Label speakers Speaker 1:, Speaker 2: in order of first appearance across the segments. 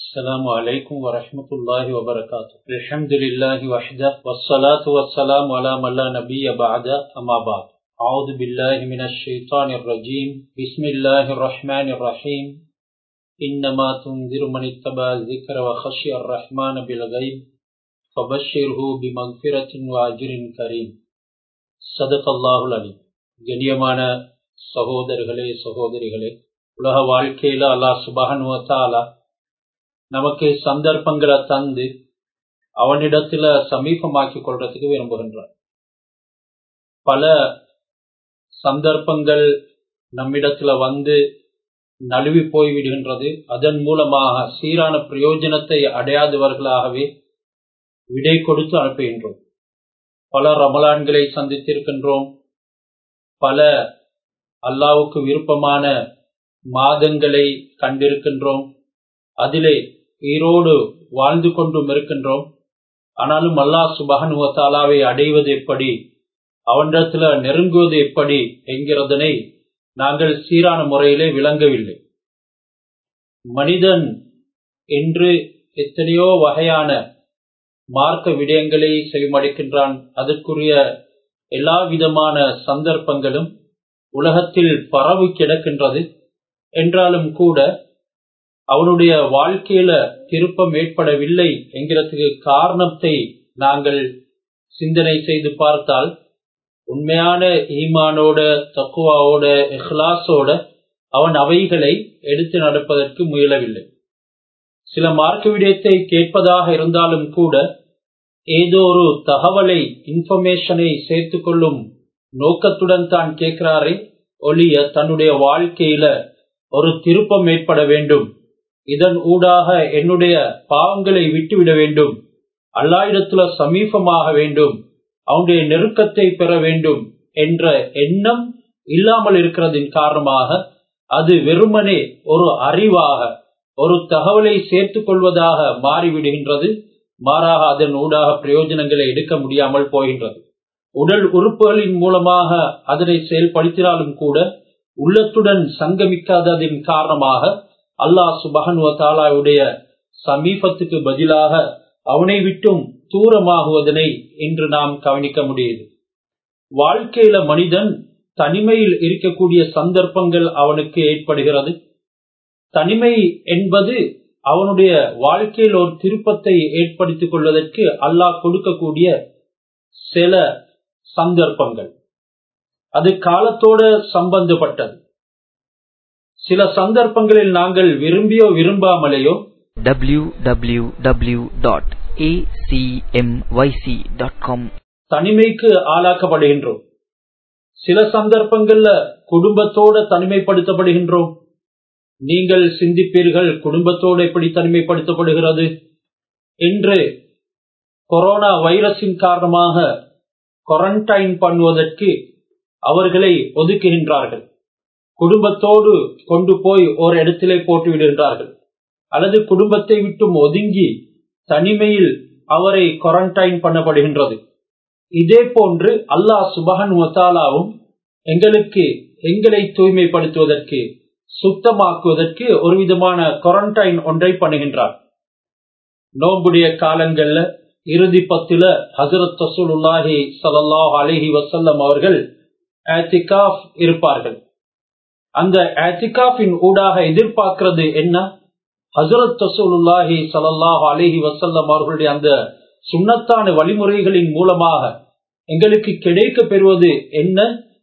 Speaker 1: السلام عليكم ورحمة الله وبركاته الحمد لله وحده والصلاة والسلام على من لا نبي بعد أما بعد أعوذ بالله من الشيطان الرجيم بسم الله الرحمن الرحيم إنما تنذر من اتبع الذكر وخشي الرحمن بالغيب فبشره بمغفرة وأجر كريم صدق الله العليم கண்ணியமான சகோதரர்களே சகோதரிகளே உலக வாழ்க்கையில அல்லாஹ் சுபஹனுவத்தாலா நமக்கு சந்தர்ப்பங்களை தந்து அவனிடத்துல சமீபமாக்கி கொள்றதுக்கு விரும்புகின்றான் பல சந்தர்ப்பங்கள் நம்மிடத்துல வந்து நழுவி போய் விடுகின்றது அதன் மூலமாக சீரான பிரயோஜனத்தை அடையாதவர்களாகவே விடை கொடுத்து அனுப்புகின்றோம் பல ரமலான்களை சந்தித்திருக்கின்றோம் பல அல்லாவுக்கு விருப்பமான மாதங்களை கண்டிருக்கின்றோம் அதிலே ஈரோடு வாழ்ந்து கொண்டும் இருக்கின்றோம் ஆனாலும் அல்லாஹ் சுபகனுவத்தாலாவை அடைவது எப்படி அவனிடத்துல நெருங்குவது எப்படி என்கிறதனை நாங்கள் சீரான முறையிலே விளங்கவில்லை மனிதன் என்று எத்தனையோ வகையான மார்க்க விடயங்களை செவிமடைக்கின்றான் அதற்குரிய எல்லா விதமான சந்தர்ப்பங்களும் உலகத்தில் பரவு கிடக்கின்றது என்றாலும் கூட அவனுடைய வாழ்க்கையில திருப்பம் ஏற்படவில்லை என்கிறதுக்கு காரணத்தை நாங்கள் சிந்தனை செய்து பார்த்தால் உண்மையான ஈமானோட தக்குவாவோட இஹ்லாஸோட அவன் அவைகளை எடுத்து நடப்பதற்கு முயலவில்லை சில மார்க்க விடயத்தை கேட்பதாக இருந்தாலும் கூட ஏதோ ஒரு தகவலை இன்ஃபர்மேஷனை சேர்த்து கொள்ளும் நோக்கத்துடன் தான் கேட்கிறாரே ஒளிய தன்னுடைய வாழ்க்கையில ஒரு திருப்பம் ஏற்பட வேண்டும் இதன் ஊடாக என்னுடைய பாவங்களை விட்டுவிட வேண்டும் அல்லாயிடத்துல சமீபமாக வேண்டும் அவனுடைய நெருக்கத்தை பெற வேண்டும் என்ற எண்ணம் இல்லாமல் இருக்கிறதின் காரணமாக அது வெறுமனே ஒரு அறிவாக ஒரு தகவலை சேர்த்துக் கொள்வதாக மாறிவிடுகின்றது மாறாக அதன் ஊடாக பிரயோஜனங்களை எடுக்க முடியாமல் போகின்றது உடல் உறுப்புகளின் மூலமாக அதனை செயல்படுத்தினாலும் கூட உள்ளத்துடன் சங்கமிக்காததின் காரணமாக அல்லாஹ் சுபகனுவ தாலாவுடைய சமீபத்துக்கு பதிலாக அவனை விட்டும் தூரமாகுவதனை இன்று நாம் கவனிக்க முடியுது வாழ்க்கையில மனிதன் தனிமையில் இருக்கக்கூடிய சந்தர்ப்பங்கள் அவனுக்கு ஏற்படுகிறது தனிமை என்பது அவனுடைய வாழ்க்கையில் ஒரு திருப்பத்தை ஏற்படுத்திக் கொள்வதற்கு அல்லாஹ் கொடுக்கக்கூடிய சில சந்தர்ப்பங்கள் அது காலத்தோட சம்பந்தப்பட்டது சில சந்தர்ப்பங்களில் நாங்கள் விரும்பியோ விரும்பாமலேயோ
Speaker 2: www.acmyc.com
Speaker 1: தனிமைக்கு ஆளாக்கப்படுகின்றோம் சில சந்தர்ப்பங்கள்ல குடும்பத்தோட தனிமைப்படுத்தப்படுகின்றோம் நீங்கள் சிந்திப்பீர்கள் குடும்பத்தோடு எப்படி தனிமைப்படுத்தப்படுகிறது என்று கொரோனா வைரஸின் காரணமாக குவாரண்டைன் பண்ணுவதற்கு அவர்களை ஒதுக்குகின்றார்கள் குடும்பத்தோடு கொண்டு போய் ஒரு இடத்திலே போட்டு விடுகின்றார்கள் அல்லது குடும்பத்தை விட்டும் ஒதுங்கி தனிமையில் அவரை குவாரண்டைன் பண்ணப்படுகின்றது இதே போன்று அல்லாஹ் சுபஹன் வத்தாலாவும் எங்களுக்கு எங்களை தூய்மைப்படுத்துவதற்கு சுத்தமாக்குவதற்கு ஒரு விதமான குவாரண்டைன் ஒன்றை பண்ணுகின்றார் நோம்புடைய காலங்கள்ல இறுதி பத்துல ஹசரத் தசூலுல்லாஹி சல்லாஹ் அலிஹி வசல்லம் அவர்கள் ஆத்திகாஃப் இருப்பார்கள் அந்த ஆத்திகாஃபின் ஊடாக எதிர்பார்க்கிறது என்ன ஹசரத் தசூலுல்லாஹி சல்லாஹ் அலிஹி வசல்லம் அவர்களுடைய அந்த சுண்ணத்தான வழிமுறைகளின் மூலமாக எங்களுக்கு கிடைக்க பெறுவது என்ன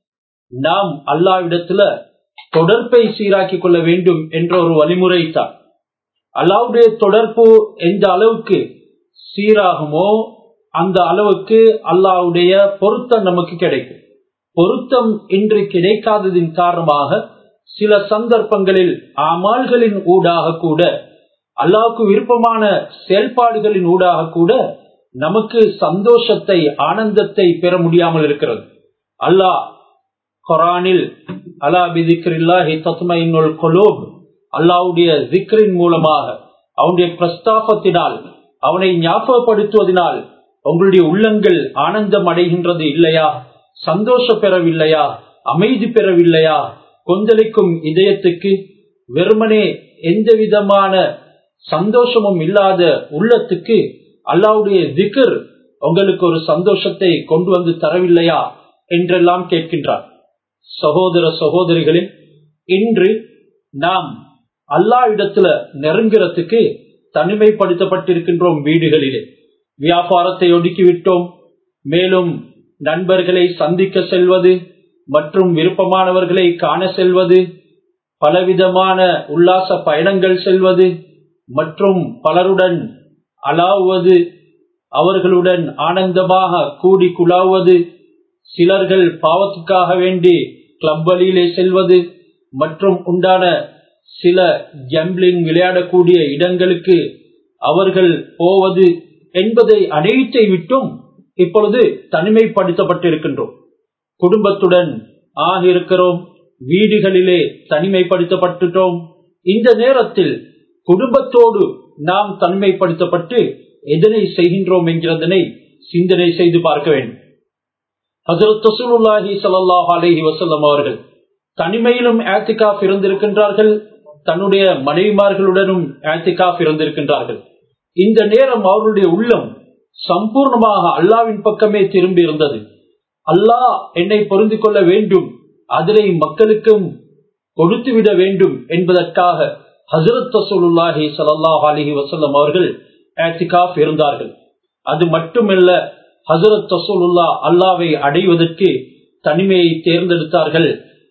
Speaker 1: நாம் அல்லாவிடத்துல தொடர்பை சீராக்கிக் கொள்ள வேண்டும் என்ற ஒரு வழிமுறை தான் அல்லாவுடைய தொடர்பு எந்த அளவுக்கு சீராகுமோ அந்த அளவுக்கு அல்லாவுடைய பொருத்தம் நமக்கு கிடைக்கும் பொருத்தம் இன்று கிடைக்காததின் காரணமாக சில சந்தர்ப்பங்களில் அமால்களின் ஊடாக கூட அல்லாவுக்கு விருப்பமான செயல்பாடுகளின் ஊடாக கூட நமக்கு சந்தோஷத்தை ஆனந்தத்தை பெற முடியாமல் இருக்கிறது அல்லாஹ் கொரானில் அலா பிதிக்ரில்லாஹி தத்மைனுல் கொலோப் அல்லாவுடைய ஜிக்ரின் மூலமாக அவனுடைய பிரஸ்தாபத்தினால் அவனை ஞாபகப்படுத்துவதனால் உங்களுடைய உள்ளங்கள் ஆனந்தம் அடைகின்றது இல்லையா சந்தோஷ பெறவில்லையா அமைதி பெறவில்லையா கொந்தளிக்கும் இதயத்துக்கு வெறுமனே எந்த விதமான சந்தோஷமும் இல்லாத உள்ளத்துக்கு அல்லாவுடைய திகர் உங்களுக்கு ஒரு சந்தோஷத்தை கொண்டு வந்து தரவில்லையா என்றெல்லாம் கேட்கின்றார் சகோதர சகோதரிகளில் இன்று நாம் அல்லா இடத்துல நெருங்கிறதுக்கு தனிமைப்படுத்தப்பட்டிருக்கின்றோம் வீடுகளிலே வியாபாரத்தை ஒடுக்கிவிட்டோம் மேலும் நண்பர்களை சந்திக்க செல்வது மற்றும் விருப்பமானவர்களை காண செல்வது பலவிதமான உல்லாச பயணங்கள் செல்வது மற்றும் பலருடன் அலாவுவது அவர்களுடன் ஆனந்தமாக கூடி குழாவது சிலர்கள் பாவத்துக்காக வேண்டி கிளப் வழியிலே செல்வது மற்றும் உண்டான சில கேம்பிளிங் விளையாடக்கூடிய இடங்களுக்கு அவர்கள் போவது என்பதை அனைத்தை விட்டும் இப்பொழுது தனிமைப்படுத்தப்பட்டிருக்கின்றோம் குடும்பத்துடன் ஆக இருக்கிறோம் வீடுகளிலே தனிமைப்படுத்தப்பட்டுட்டோம் இந்த நேரத்தில் குடும்பத்தோடு நாம் தனிமைப்படுத்தப்பட்டு எதனை செய்கின்றோம் என்கிறதனை சிந்தனை செய்து பார்க்க வேண்டும் ஹசரத் தசூலுல்லாஹி சல்லாஹ் அலஹி வசல்லம் அவர்கள் தனிமையிலும் ஆத்திகாஃப் இருந்திருக்கின்றார்கள் தன்னுடைய மனைவிமார்களுடனும் ஆத்திகாஃப் இருந்திருக்கின்றார்கள் இந்த நேரம் அவருடைய உள்ளம் சம்பூர்ணமாக அல்லாவின் பக்கமே திரும்பி இருந்தது அல்லாஹ் என்னை பொருந்து கொள்ள வேண்டும் அதனை மக்களுக்கும் கொடுத்துவிட வேண்டும் என்பதற்காக ஹசரத் தசூலுல்லாஹி சல்லாஹ் அலஹி வசல்லம் அவர்கள் ஆத்திகாஃப் இருந்தார்கள் அது மட்டுமல்ல ஹசரத் தசூலுல்லா அல்லாவை அடைவதற்கு தனிமையை தேர்ந்தெடுத்தார்கள்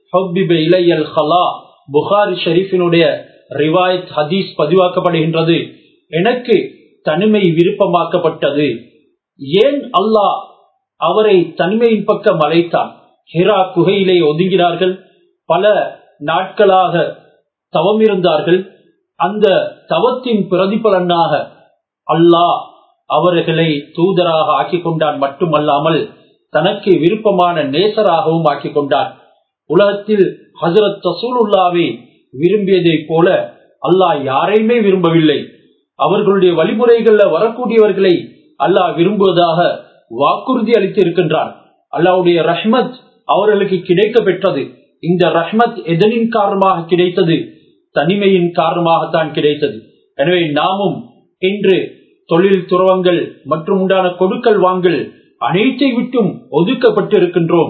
Speaker 1: இளையல் ஹலா புகாரி ஷெரீஃபினுடைய ரிவாயத் ஹதீஸ் பதிவாக்கப்படுகின்றது எனக்கு தனிமை விருப்பமாக்கப்பட்டது ஏன் அல்லாஹ் அவரை தனிமையின் பக்கம் அழைத்தான் ஹிரா குகையிலே ஒதுங்கினார்கள் பல நாட்களாக தவம் இருந்தார்கள் அந்த தவத்தின் பிரதிபலனாக அல்லாஹ் அவர்களை தூதராக ஆக்கி கொண்டான் மட்டுமல்லாமல் தனக்கு விருப்பமான நேசராகவும் ஆக்கி கொண்டான் உலகத்தில் ஹசரத் தசூலுல்லாவை விரும்பியதை போல அல்லாஹ் யாரையுமே விரும்பவில்லை அவர்களுடைய வழிமுறைகள்ல வரக்கூடியவர்களை அல்லாஹ் விரும்புவதாக வாக்குறுதி அளித்து இருக்கின்றான் அல்லாவுடைய ரஹ்மத் அவர்களுக்கு கிடைக்க பெற்றது இந்த ரஹ்மத் எதனின் காரணமாக கிடைத்தது தனிமையின் காரணமாகத்தான் கிடைத்தது எனவே நாமும் இன்று தொழில் துறவங்கள் மற்றும் உண்டான கொடுக்கல் வாங்கல் அனைத்தை விட்டும் ஒதுக்கப்பட்டிருக்கின்றோம்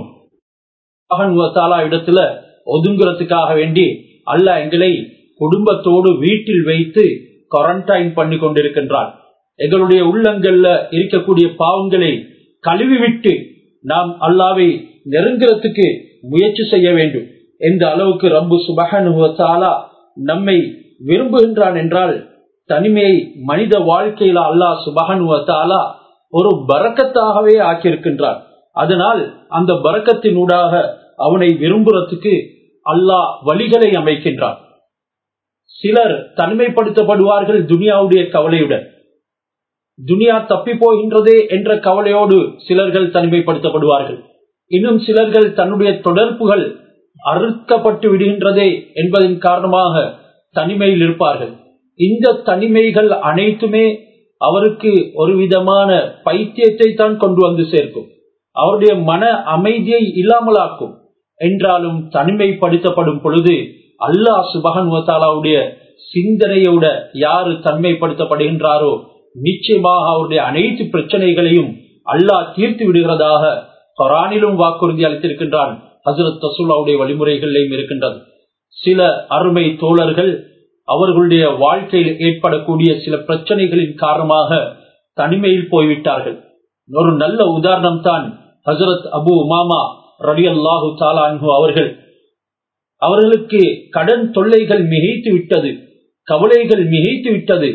Speaker 1: இடத்துல ஒதுங்குறதுக்காக வேண்டி அல்ல எங்களை குடும்பத்தோடு வீட்டில் வைத்து குவாரண்டைன் பண்ணி கொண்டிருக்கின்றான் எங்களுடைய உள்ளங்கள்ல இருக்கக்கூடிய பாவங்களை கழுவி விட்டு நாம் அல்லாவை நெருங்குறதுக்கு முயற்சி செய்ய வேண்டும் எந்த அளவுக்கு ரப்பு சுபகனுவத்தாலா நம்மை விரும்புகின்றான் என்றால் தனிமையை மனித வாழ்க்கையில அல்லாஹ் சுபகனுவத்தாலா ஒரு பறக்கத்தாகவே ஆக்கியிருக்கின்றான் அதனால் அந்த பறக்கத்தினூடாக அவனை விரும்புறதுக்கு அல்லாஹ் வழிகளை அமைக்கின்றான் சிலர் தனிமைப்படுத்தப்படுவார்கள் துனியாவுடைய கவலையுடன் துனியா தப்பி போகின்றதே என்ற கவலையோடு சிலர்கள் தனிமைப்படுத்தப்படுவார்கள் இன்னும் சிலர்கள் தன்னுடைய தொடர்புகள் அறுக்கப்பட்டு விடுகின்றதே என்பதன் காரணமாக தனிமையில் இருப்பார்கள் இந்த தனிமைகள் அனைத்துமே அவருக்கு ஒரு விதமான பைத்தியத்தை தான் கொண்டு வந்து சேர்க்கும் அவருடைய மன அமைதியை இல்லாமலாக்கும் என்றாலும் தனிமைப்படுத்தப்படும் பொழுது அல்லாஹ் சுபகன் வத்தாலாவுடைய சிந்தனையோட யாரு தன்மைப்படுத்தப்படுகின்றாரோ நிச்சயமாக அவருடைய அனைத்து பிரச்சனைகளையும் அல்லாஹ் தீர்த்து விடுகிறதாக கொரானிலும் வாக்குறுதி அளித்திருக்கின்றான் ஹசரத் தசூல்லாவுடைய வழிமுறைகளிலும் இருக்கின்றது சில அருமை தோழர்கள் அவர்களுடைய வாழ்க்கையில் ஏற்படக்கூடிய சில பிரச்சனைகளின் காரணமாக தனிமையில் போய்விட்டார்கள் ஒரு நல்ல உதாரணம் தான் ஹசரத் அபு உமாமா ரவி அல்லாஹு தாலான்ஹு அவர்கள் அவர்களுக்கு கடன் தொல்லைகள் மிகைத்து விட்டது கவலைகள் மிகைத்து விட்டது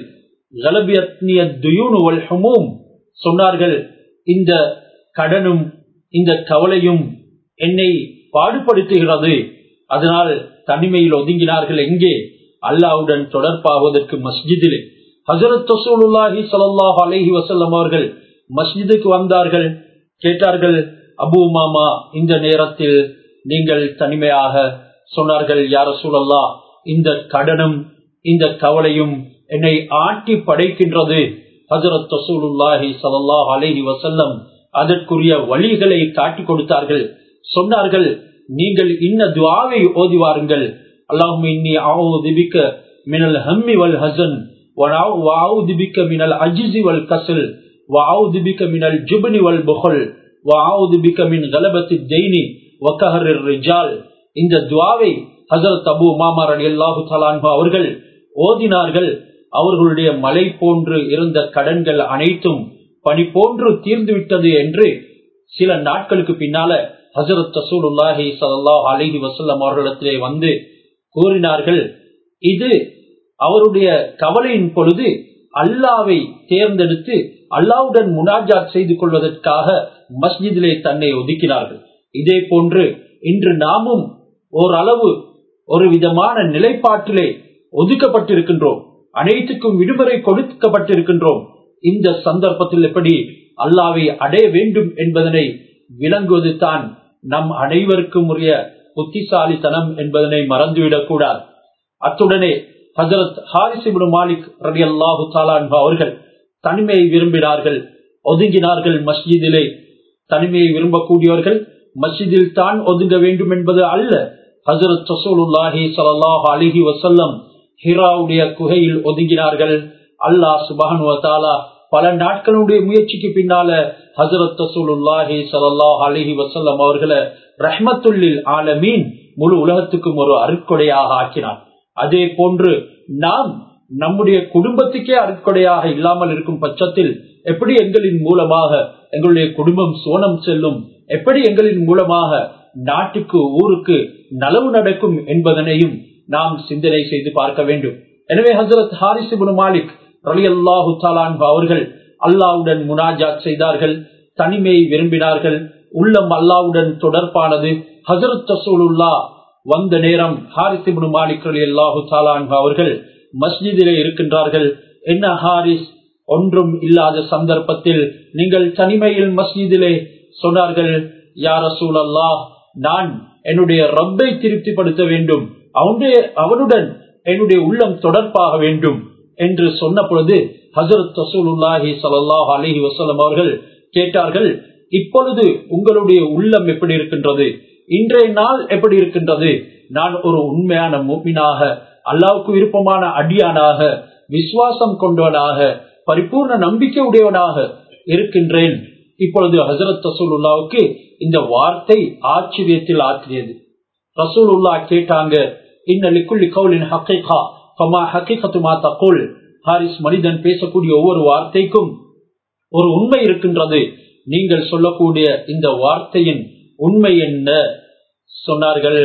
Speaker 1: சொன்னார்கள் இந்த கடனும் இந்த கவலையும் என்னை பாடுபடுத்துகிறது அதனால் தனிமையில் ஒதுங்கினார்கள் எங்கே அல்லாவுடன் தொடர்பாவதற்கு மஸ்ஜிதிலே ஹசரத் தசூலுல்லாஹி சல்லாஹ் அலஹி வசல்லம் அவர்கள் மஸ்ஜிதுக்கு வந்தார்கள் கேட்டார்கள் அபு மாமா இந்த நேரத்தில் நீங்கள் தனிமையாக சொன்னார்கள் யார சூழல்லா இந்த கடனும் இந்த கவலையும் என்னை ஆட்டி படைக்கின்றது ஹசரத் தசூலுல்லாஹி சல்லாஹ் அலஹி வசல்லம் அதற்குரிய வழிகளை காட்டி கொடுத்தார்கள் சொன்னார்கள் நீங்கள் இன்ன துவாவை ஓதி வாருங்கள் அல்லாஹும் இன்னி ஆவுதிபிக்க மினல் ஹம்மி வல் ஹசன் وأعوذ بك من العجز والكسل وأعوذ بك من الجبن والبخل وأعوذ بك من غلبة الدين وكهر الرجال இந்த துவாவை ஹசரத் அபு மாமார் அலி அல்லாஹு தலான்ஹு அவர்கள் ஓதினார்கள் அவர்களுடைய மலை போன்று இருந்த கடன்கள் அனைத்தும் பனி போன்று தீர்ந்து விட்டது என்று சில நாட்களுக்கு பின்னால ஹசரத் தசூலுல்லாஹி சல்லாஹ் அலிஹி வசல்லம் அவர்களிடத்திலே வந்து கூறினார்கள் இது அவருடைய கவலையின் பொழுது அல்லாவை தேர்ந்தெடுத்து அல்லாவுடன் முனாஜாத் செய்து கொள்வதற்காக மஸ்ஜிதிலே தன்னை ஒதுக்கினார்கள் இதே போன்று இன்று நாமும் ஓரளவு ஒரு விதமான நிலைப்பாட்டிலே ஒதுக்கப்பட்டிருக்கின்றோம் அனைத்துக்கும் விடுமுறை கொடுக்கப்பட்டிருக்கின்றோம் இந்த சந்தர்ப்பத்தில் எப்படி அல்லாவை அடைய வேண்டும் என்பதனை விளங்குவது தான் நம் அனைவருக்கும் உரிய புத்திசாலித்தனம் என்பதனை மறந்துவிடக் கூடாது அத்துடனே ஹசரத் ஹாரிசிபுடு மாலிக் ரவி அல்லாஹு அவர்கள் தனிமையை விரும்பினார்கள் ஒதுங்கினார்கள் மஸ்ஜிதிலே தனிமையை விரும்பக்கூடியவர்கள் மஸ்ஜிதில் தான் ஒதுங்க வேண்டும் என்பது அல்ல ஹசரத் சசூலுல்லாஹி சல்லாஹ் அலிஹி வசல்லம் ஹிராவுடைய குகையில் ஒதுங்கினார்கள் அல்லாஹ் சுபானுவத்தாலா பல நாட்களுடைய முயற்சிக்கு பின்னால ஹசரத் தசூலுல்லாஹி சல்லாஹ் அலிஹி வசல்லம் அவர்களை ரஹ்மத்துல்லில் ஆலமீன் முழு உலகத்துக்கும் ஒரு அருட்கொடையாக ஆக்கினார் அதே போன்று நாம் நம்முடைய குடும்பத்துக்கே அருட்கொடையாக இல்லாமல் இருக்கும் பட்சத்தில் எப்படி எங்களின் மூலமாக எங்களுடைய குடும்பம் சோனம் செல்லும் எப்படி எங்களின் மூலமாக நாட்டுக்கு ஊருக்கு நலவு நடக்கும் என்பதனையும் நாம் சிந்தனை செய்து பார்க்க வேண்டும் எனவே ஹசரத் ஹாரிசிபுன் மாலிக் ரலி அல்லாஹு அவர்கள் அல்லாவுடன் முனாஜாத் செய்தார்கள் தனிமையை விரும்பினார்கள் உள்ளம் அல்லாவுடன் தொடர்பானது ஹசரத் தசூலுல்லா வந்த நேரம் ஹாரிசிபுன் மாலிக் ரலி அல்லாஹு அவர்கள் மஸ்ஜிதிலே இருக்கின்றார்கள் என்ன ஹாரிஸ் ஒன்றும் இல்லாத சந்தர்ப்பத்தில் நீங்கள் தனிமையில் மஸ்ஜிதிலே சொன்னார்கள் யார சூழல்லா நான் என்னுடைய ரப்பை திருப்திப்படுத்த வேண்டும் அவனுடைய அவனுடன் என்னுடைய உள்ளம் தொடர்பாக வேண்டும் என்று சொன்ன பொழுது ஹசரத் தசூலுல்லாஹி சல்லாஹ் அலஹி வசலம் அவர்கள் கேட்டார்கள் இப்பொழுது உங்களுடைய உள்ளம் எப்படி இருக்கின்றது இன்றைய நாள் எப்படி இருக்கின்றது நான் ஒரு உண்மையான மூப்பினாக அல்லாவுக்கு விருப்பமான அடியானாக விசுவாசம் கொண்டவனாக பரிபூர்ண நம்பிக்கை உடையவனாக இருக்கின்றேன் இப்பொழுது ஹசரத் ரசூலுல்லாவுக்கு இந்த வார்த்தை ஆச்சரியத்தில் ஆற்றியது ரசூலுல்லா கேட்டாங்க இன்னலிக்குள்ளி கவுலின் ஹக்கைகா ஃபமா ஹக்கிகத்துமா தகோல் ஹாரிஸ் மனிதன் பேசக்கூடிய ஒவ்வொரு வார்த்தைக்கும் ஒரு உண்மை இருக்கின்றது நீங்கள் சொல்லக்கூடிய இந்த வார்த்தையின் உண்மை என்ன சொன்னார்கள்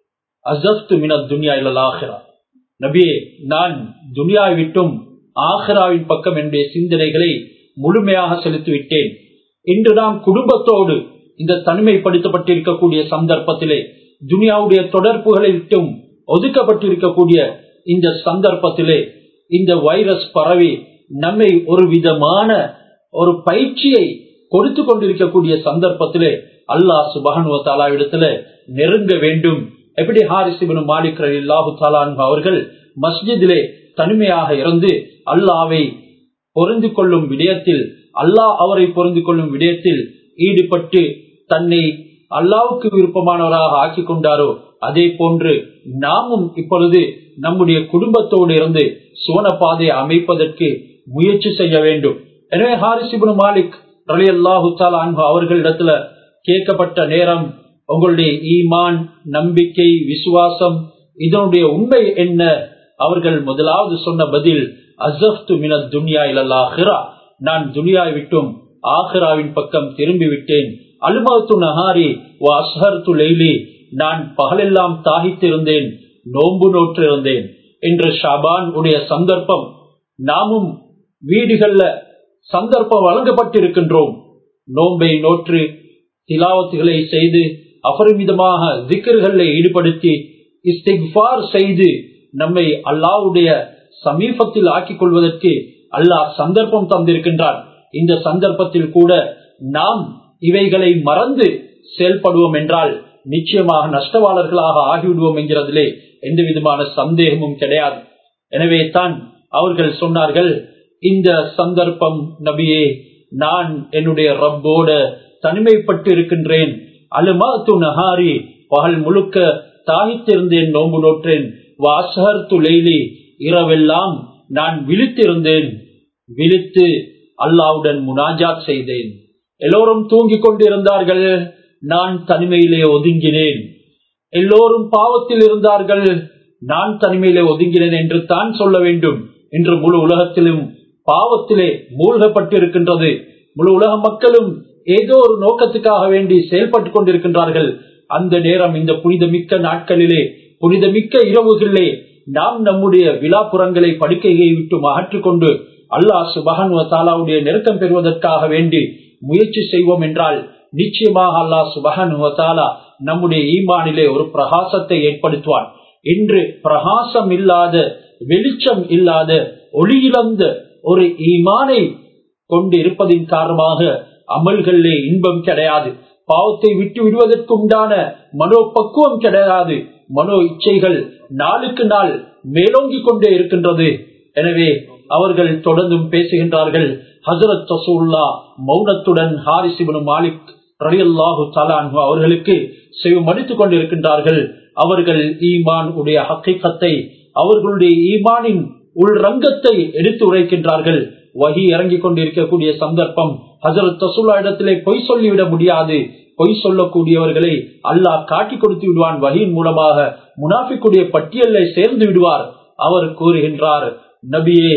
Speaker 1: அசஸ்து மின துன்யா இல்லலாகிறா நபியே நான் துனியாவை விட்டும் ஆஹ்ராவின் பக்கம் என்னுடைய சிந்தனைகளை முழுமையாக செலுத்திவிட்டேன் இன்று நாம் குடும்பத்தோடு இந்த தனிமைப்படுத்தப்பட்டிருக்கக்கூடிய சந்தர்ப்பத்திலே துனியாவுடைய தொடர்புகளை விட்டும் ஒதுக்கப்பட்டிருக்கக்கூடிய இந்த சந்தர்ப்பத்திலே இந்த வைரஸ் பரவி நம்மை ஒரு விதமான ஒரு பயிற்சியை கொடுத்து கொண்டிருக்கக்கூடிய சந்தர்ப்பத்திலே அல்லாஹ் சுபஹனுவ தாலாவிடத்துல நெருங்க வேண்டும் எப்படி ஹாரிசிபனு மாலிக் அல்லாஹு தாலான் அவர்கள் மஸ்ஜிதிலே தனிமையாக இருந்து அல்லாவை பொருந்து கொள்ளும் விடயத்தில் அல்லாஹ் அவரை பொருந்து கொள்ளும் விடயத்தில் ஈடுபட்டு தன்னை அல்லாவுக்கு விருப்பமானவராக ஆக்கி கொண்டாரோ அதே போன்று நாமும் இப்பொழுது நம்முடைய குடும்பத்தோடு இருந்து சுவன பாதையை அமைப்பதற்கு முயற்சி செய்ய வேண்டும் எனவே ஹாரிசிபுன் மாலிக் ரலி அல்லாஹு அன்பு அவர்களிடத்துல கேட்கப்பட்ட நேரம் உங்களுடைய ஈமான் நம்பிக்கை விசுவாசம் இதனுடைய உண்மை என்ன அவர்கள் முதலாவது சொன்ன பதில் அசப்து மின துன்யா இலல்லாஹிரா நான் துனியாவை விட்டும் ஆஹிராவின் பக்கம் திரும்பி விட்டேன் அலுமத்து நஹாரி அஸ்ஹர்து லெய்லி நான் பகலெல்லாம் தாகித்திருந்தேன் நோன்பு நோற்றிருந்தேன் என்று ஷாபான் உடைய சந்தர்ப்பம் நாமும் வீடுகள்ல சந்தர்ப்பம் வழங்கப்பட்டிருக்கின்றோம் நோன்பை நோற்று திலாவத்துகளை செய்து அபரிமிதமாக திக்கர்களில் ஈடுபடுத்தி இஸ்திக்பார் செய்து நம்மை அல்லாவுடைய சமீபத்தில் ஆக்கிக் கொள்வதற்கு அல்லாஹ் சந்தர்ப்பம் தந்திருக்கின்றான் இந்த சந்தர்ப்பத்தில் கூட நாம் இவைகளை மறந்து செயல்படுவோம் என்றால் நிச்சயமாக நஷ்டவாளர்களாக ஆகிவிடுவோம் என்கிறதிலே எந்த விதமான சந்தேகமும் கிடையாது எனவே தான் அவர்கள் சொன்னார்கள் இந்த சந்தர்ப்பம் நபியே நான் என்னுடைய ரப்போட தனிமைப்பட்டு இருக்கின்றேன் அலுமாத்து நஹாரி பகல் முழுக்க தாகித்திருந்தேன் நோன்பு நோற்றேன் வாசகர் துளைலி இரவெல்லாம் நான் விழித்திருந்தேன் விழித்து அல்லாவுடன் முனாஜாத் செய்தேன் எல்லோரும் தூங்கிக் கொண்டிருந்தார்கள் நான் தனிமையிலே ஒதுங்கினேன் எல்லோரும் பாவத்தில் இருந்தார்கள் நான் தனிமையிலே ஒதுங்கினேன் என்று தான் சொல்ல வேண்டும் இன்று முழு உலகத்திலும் பாவத்திலே மூழ்கப்பட்டிருக்கின்றது முழு உலக மக்களும் ஏதோ ஒரு நோக்கத்துக்காக வேண்டி செயல்பட்டுக் கொண்டிருக்கின்றார்கள் அந்த நேரம் இந்த புனிதமிக்க நாட்களிலே புனிதமிக்க இரவுகளிலே நாம் நம்முடைய விழாப்புறங்களை படுக்கையை விட்டு அகற்றிக்கொண்டு அல்லாஹ் சுபஹன் தாலாவுடைய நெருக்கம் பெறுவதற்காக வேண்டி முயற்சி செய்வோம் என்றால் நிச்சயமாக அல்லாஹ் சுபஹன் தாலா நம்முடைய ஈமானிலே ஒரு பிரகாசத்தை ஏற்படுத்துவான் இன்று பிரகாசம் இல்லாத வெளிச்சம் இல்லாத ஒளியிழந்த ஒரு ஈமானை கொண்டு இருப்பதின் காரணமாக அமல்களிலே இன்பம் கிடையாது பாவத்தை விட்டு விடுவதற்கு உண்டான மனோபக்குவம் கிடையாது மனோ இச்சைகள் நாளுக்கு நாள் மேலோங்கிக் கொண்டே இருக்கின்றது எனவே அவர்கள் தொடர்ந்தும் பேசுகின்றார்கள் ஹசரத் தசூல்லா மௌனத்துடன் ஹாரிசிபனு மாலிக் ரலியல்லாஹு தலான்ஹு அவர்களுக்கு செவிமடித்துக் கொண்டிருக்கின்றார்கள் அவர்கள் ஈமான் உடைய ஹக்கீக்கத்தை அவர்களுடைய ஈமானின் உள்ரங்கத்தை எடுத்து உரைக்கின்றார்கள் வகி இறங்கிக் கொண்டிருக்கக்கூடிய சந்தர்ப்பம் ஹசரத் தசுல்லா இடத்திலே பொய் சொல்லிவிட முடியாது பொய் சொல்லக்கூடியவர்களை அல்லாஹ் காட்டி கொடுத்து விடுவான் வகையின் மூலமாக முனாஃபிக்குடைய பட்டியலை சேர்ந்து விடுவார் அவர் கூறுகின்றார் நபியே